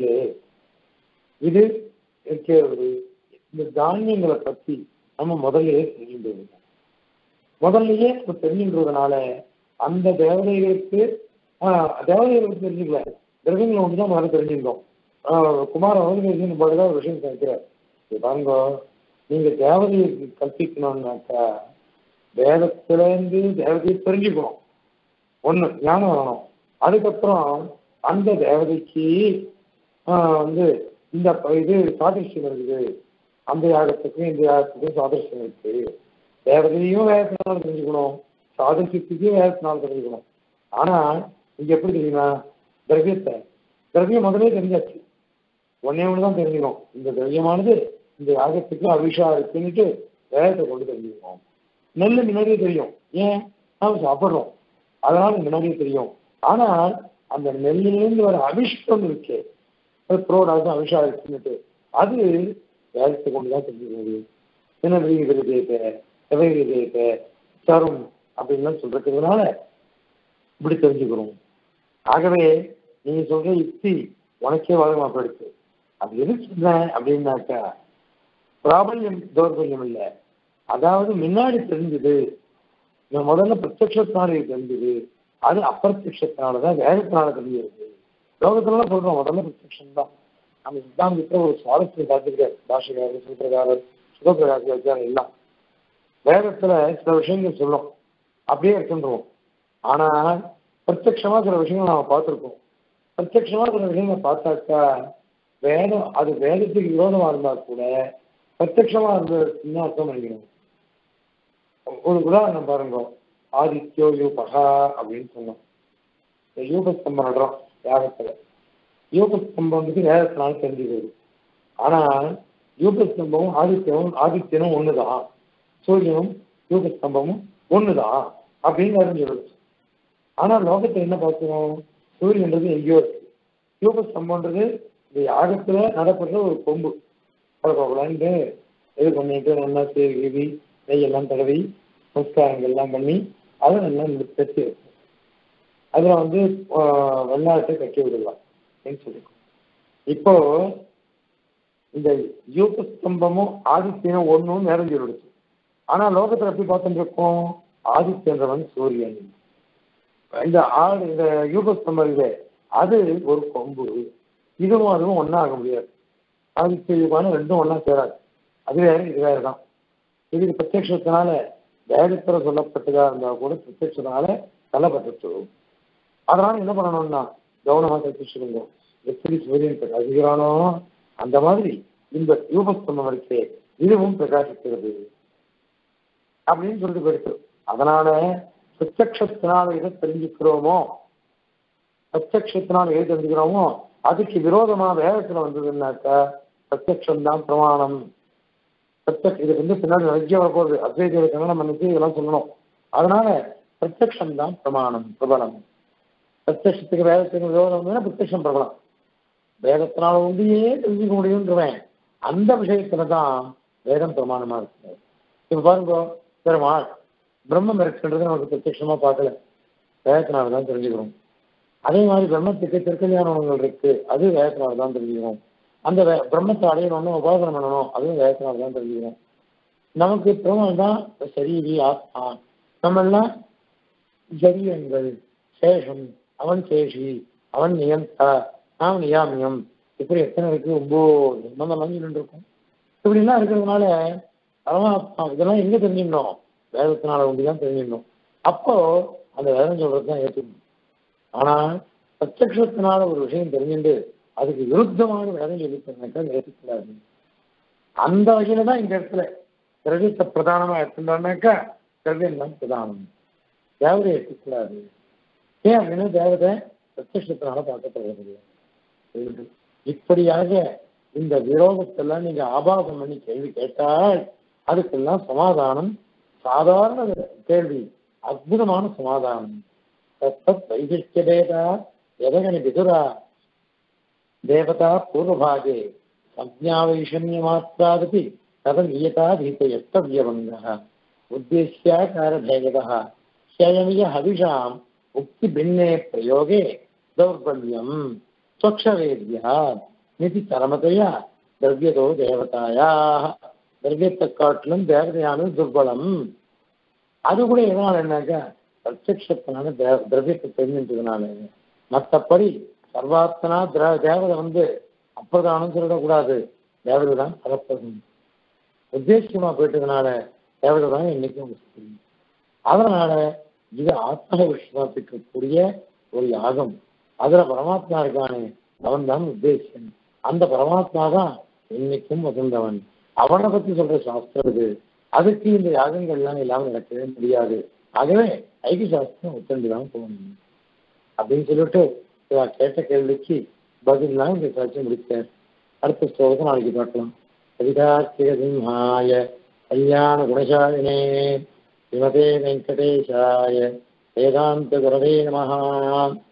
இது கேழ்வு இந்த தானியங்களை பத்தி நம்ம முதல்லயே தெரிஞ்சுக்கிறோம் முதல்லயே நம்ம தெரிஞ்சுக்கிறதுனால அந்த தேவதைகளுக்கு ஆஹ், தேவதைகளுக்கு தெரிஞ்சுக்கல திரவியங்களை ஒன்று தான் முதல்ல தெரிஞ்சுக்கிறோம் ஆஹ், குமார வந்து போதுதான் ஒரு விஷயம் கேட்கிறார் இது பாருங்க நீங்க தேவதையை கற்பிக்கணும்னாக்கா வேதத்திலேருந்து தேவதையை தெரிஞ்சுக்கணும் ஒண்ணு ஞானம் வரணும் அதுக்கப்புறம் அந்த தேவதைக்கு ஆஹ், வந்து இந்த ப- இது சாதிஷ்யம் இருக்குது அந்த யாகத்துக்கும் இந்த யாகத்துக்கும் சாதிஷ்யம் இருக்கு தேவதையும் வேதத்தினால தெரிஞ்சுக்கணும் சாதிஷ்யத்துக்கும் வேதத்தினால தெரிஞ்சுக்கணும் ஆனா இங்க எப்படி தெரியுமா திரவியத்தை திரவியம் முதலே தெரிஞ்சாச்சு ஒன்னே ஒன்று தான் தெரிஞ்சுக்கணும் இந்த திரவியமானது இந்த யாகத்துக்கு அபிஷா இருக்குன்னுட்டு வேதத்தை கொண்டு தெரிஞ்சுக்கணும் நெல் முன்னாடியே தெரியும் ஏன் நாம சாப்பிடுறோம் அதனால முன்னாடியே தெரியும் ஆனால் அந்த நெல்லிலிருந்து வர அபிஷேகம் இருக்கு புரோடாக அபிஷா இருக்குன்னுட்டு அது வேதத்தை கொண்டு தான் தெரிஞ்சுக்க முடியும் என்ன விதேத்த எவை விதேத்த சரும் அப்படின்லாம் சொல்றதுனால இப்படி தெரிஞ்சுக்கிறோம் ஆகவே நீங்க சொல்ற யுக்தி உனக்கே வழங்கமா போயிடுச்சு அது எது சொன்னேன் அப்படின்னாக்கா பிராபல்யம் தௌர்பல்யம் இல்லை அதாவது முன்னாடி தெரிஞ்சது நான் முதல்ல பிரத்யட்சத்தினால இது தெரிஞ்சது அது அப்பிரத்யட்சத்தினாலதான் வேகத்தினால தெரிஞ்சது லோகத்துலாம் சொல்றோம் முதல்ல பிரத்யட்சம் தான் நம்ம சித்தாந்தத்துல ஒரு சுவாரஸ்யம் பார்த்துருக்காரு பாஷகாரர் சூத்திரகாரர் சுகப்பிரகாசியாச்சாரம் எல்லாம் வேதத்துல சில விஷயங்கள் சொல்லும் அப்படியே இருக்கின்றோம் ஆனா பிரத்யட்சமா சில விஷயங்கள் நாம பார்த்திருக்கோம் பிரத்யட்சமா சில விஷயங்கள் பார்த்தாக்கா வேதம் அது வேதத்துக்கு விரோதமா இருந்தா கூட பிரத்யட்சமா இருந்ததுன்னு அர்த்தம் பண்ணிக்கணும் ஒரு உதாரணம் பாருங்க ஆதித்யோ யூபகா அப்படின்னு சொன்னோம் இந்த யூபஸ்தம்பம் நடுறோம் யாகத்துல யூபஸ்தம்பம் வந்து வேதத்தினால தெரிஞ்சுக்கிறது ஆனா யூபஸ்தம்பமும் ஆதித்யமும் ஆதித்யனும் ஒண்ணுதான் சூரியனும் யூபஸ்தம்பமும் ஒண்ணுதான் அப்படின்னு அறிஞ்சிடுது ஆனா லோகத்தை என்ன பார்க்கிறோம் சூரியன்றது எங்கேயோ இருக்கு யூபஸ்தம்பம்ன்றது இந்த யாகத்துல நடப்படுற ஒரு கொம்பு பழக்கக்கூடாது இது பண்ணிட்டு நல்லா சேவி நெய்யெல்லாம் தடவி நமஸ்காரங்கள் எல்லாம் பண்ணி அதை நல்லா தச்சு வைக்கும் அதுல வந்து ஆஹ், வெள்ளாட்டை கட்டி விடலாம் அப்படின்னு சொல்லிருக்கோம் இப்போ இந்த யூக ஸ்தம்பமும் ஆதித்யனும் ஒன்றும் நிறைஞ்சு விடுச்சு ஆனா லோகத்துல எப்படி பார்த்துட்டு இருக்கோம் ஆதித்யன்றவன் சூரியன் இந்த ஆடு இந்த யூக ஸ்தம்பம் இது அது ஒரு கொம்பு இதுவும் அதுவும் ஒண்ணா ஆக முடியாது ஆதித்ய யுகான ரெண்டும் ஒண்ணா சேராது அது வேற இது வேற தான் இதுக்கு பிரத்யட்சத்தினால வேதத்துல சொல்லப்பட்டதா இருந்தா கூட பிரத்யட்சத்தினால தள்ளப்பட்டுச்சு அதனால என்ன பண்ணணும்னா கவனமா கற்பிச்சுக்கணும் எப்படி சூரியன் பிரகாசிக்கிறானோ அந்த மாதிரி இந்த யூபஸ்தம்பம் இருக்கே இதுவும் பிரகாசிக்கிறது அப்படின்னு சொல்லிட்டு போயிடுச்சு அதனால பிரத்யட்சத்தினால எதை தெரிஞ்சுக்கிறோமோ பிரத்யட்சத்தினால எதை தெரிஞ்சுக்கிறோமோ அதுக்கு விரோதமா வேதத்துல வந்ததுன்னாக்கா பிரத்யட்சம் தான் பிரமாணம் பிரத்யக் இதுக்கு வந்து பின்னாடி நிறைய வரப்போகுது அத்வைத கங்கணம் பண்ணிட்டு இதெல்லாம் சொல்லணும் அதனால பிரத்யக்ஷம் தான் பிரமாணம் பிரபலம் பிரத்யட்சத்துக்கு வேதத்துக்கு விரோதம் வந்ததுன்னா பிரத்யக்ஷம் பிரபலம் வேதத்தினால ஒன்றையே தெரிஞ்சுக்க முடியுன்றவன் அந்த விஷயத்துல தான் வேதம் பிரமாணமா இருக்கு இப்ப பாருங்க பெருமாள் பிரம்மம் இருக்குன்றது நமக்கு பிரத்யட்சமா பார்க்கல வேதத்தினால தான் தெரிஞ்சுக்கிறோம் அதே மாதிரி பிரம்மத்துக்கு திருக்கல்யாணங்கள் இருக்கு அது வேதத்தினால தான் தெரிஞ்சுக்கிறோம் அந்த வே- பிரம்மத்தை அடையணும்னு உபாசனம் பண்ணணும் அதுவும் வேதத்தினால தான் தெரிஞ்சுக்கிறோம் நமக்கு பிரம்மம் தான் சரீரி ஆத்மா நம்ம எல்லாம் ஜரியங்கள் சேஷம் அவன் சேஷி அவன் நியந்தா நாம் நியாமியம் இப்படி எத்தனை இருக்கு ஒன்பது ஜென்மமெல்லாம் சொல்லிட்டு இருக்கும் இப்படிலாம் இருக்கிறதுனால பரமாத்மா இதெல்லாம் எங்க தெரிஞ்சிடணும் வேதத்தினால ஒண்டிதான் தெரிஞ்சிடணும் அப்போ அந்த வேதம் சொல்றது தான் ஏற்றுக்கணும் ஆனா பிரத்யக்ஷத்தினால ஒரு விஷயம் தெரிஞ்சுட்டு அதுக்கு விருத்தமான வேதம் சொல்லித்தரனாக்கா ஏற்றுக்கூடாது அந்த வகையில தான் இந்த இடத்துல திரவியத்தை பிரதானமா எடுத்துட்டோம்னாக்கா திரவியம் தான் பிரதானம் தேவதை எடுக்கக்கூடாது ஏன் அப்படின்னா தேவதை பிரத்யட்சத்தினால பார்க்கப்படுறது இல்லை. இப்படியாக இந்த விரோதத்தெல்லாம் நீங்க ஆபாசம் பண்ணி கேள்வி கேட்டால் அதுக்கெல்லாம் சமாதானம் சாதாரண கேள்வி அற்புதமான சமாதானம் தத்தத் வைசிஷ்ய தேதா எதகனி விதுரா தேவதா பூர்வபாகே சஞ்ஞாவைஷமியமாत्रादपि तदनीयताधीतयस्तव्यवङ्गः उद्देश्याकारभेदः ह्ययमिय हविषाम् उक्तिभिन्ने प्रयोगे दौर्बल्यम् स्वक्षवेद्यः निति चरमतया द्रव्यतो देवतायाः திரவியத்தை காட்டிலும் தேவதையானது துர்பலம் அது கூட எதனால என்னக்கா பிரத்யட்சத்தினால தே- திரவியத்தை தெரிஞ்சுட்டதுனால மற்றபடி சர்வாத்தனா திர தேவதை வந்து அப்பிரதானம் சொல்லிடக்கூடாது தேவதை தான் பரப்பதும் உத்தேசியமா போயிட்டதுனால தேவதை தான் என்னைக்கும் முக்கியம். அதனால இது ஆத்ம விஸ்வாசத்துக்கு கூடிய ஒரு யாகம் அதுல பரமாத்மா இருக்கானே அவன் தான் உத்தேசியன் அந்த பரமாத்மா தான் என்னைக்கும் வசந்தவன் அவனை பத்தி சொல்ற சாஸ்திரம் இது அதுக்கு இந்த யாகங்கள்லாம் இல்லாம நடக்கவே முடியாது ஆகவே ஐக்கிய சாஸ்திரம் ஒத்தண்டு தான் போகணும் அப்படின்னு சொல்லிட்டு இவ கேட்ட கேள்விக்கு பதிலாம் இந்த சாட்சி முடிச்சார் அடுத்த ஸ்லோகத்தை நாளைக்கு பார்க்கலாம் கவிதார்த்திக சிம்ஹாய கல்யாண குணசாலினே ஸ்ரீமதே வெங்கடேஷாய வேதாந்த குரவே நமஹா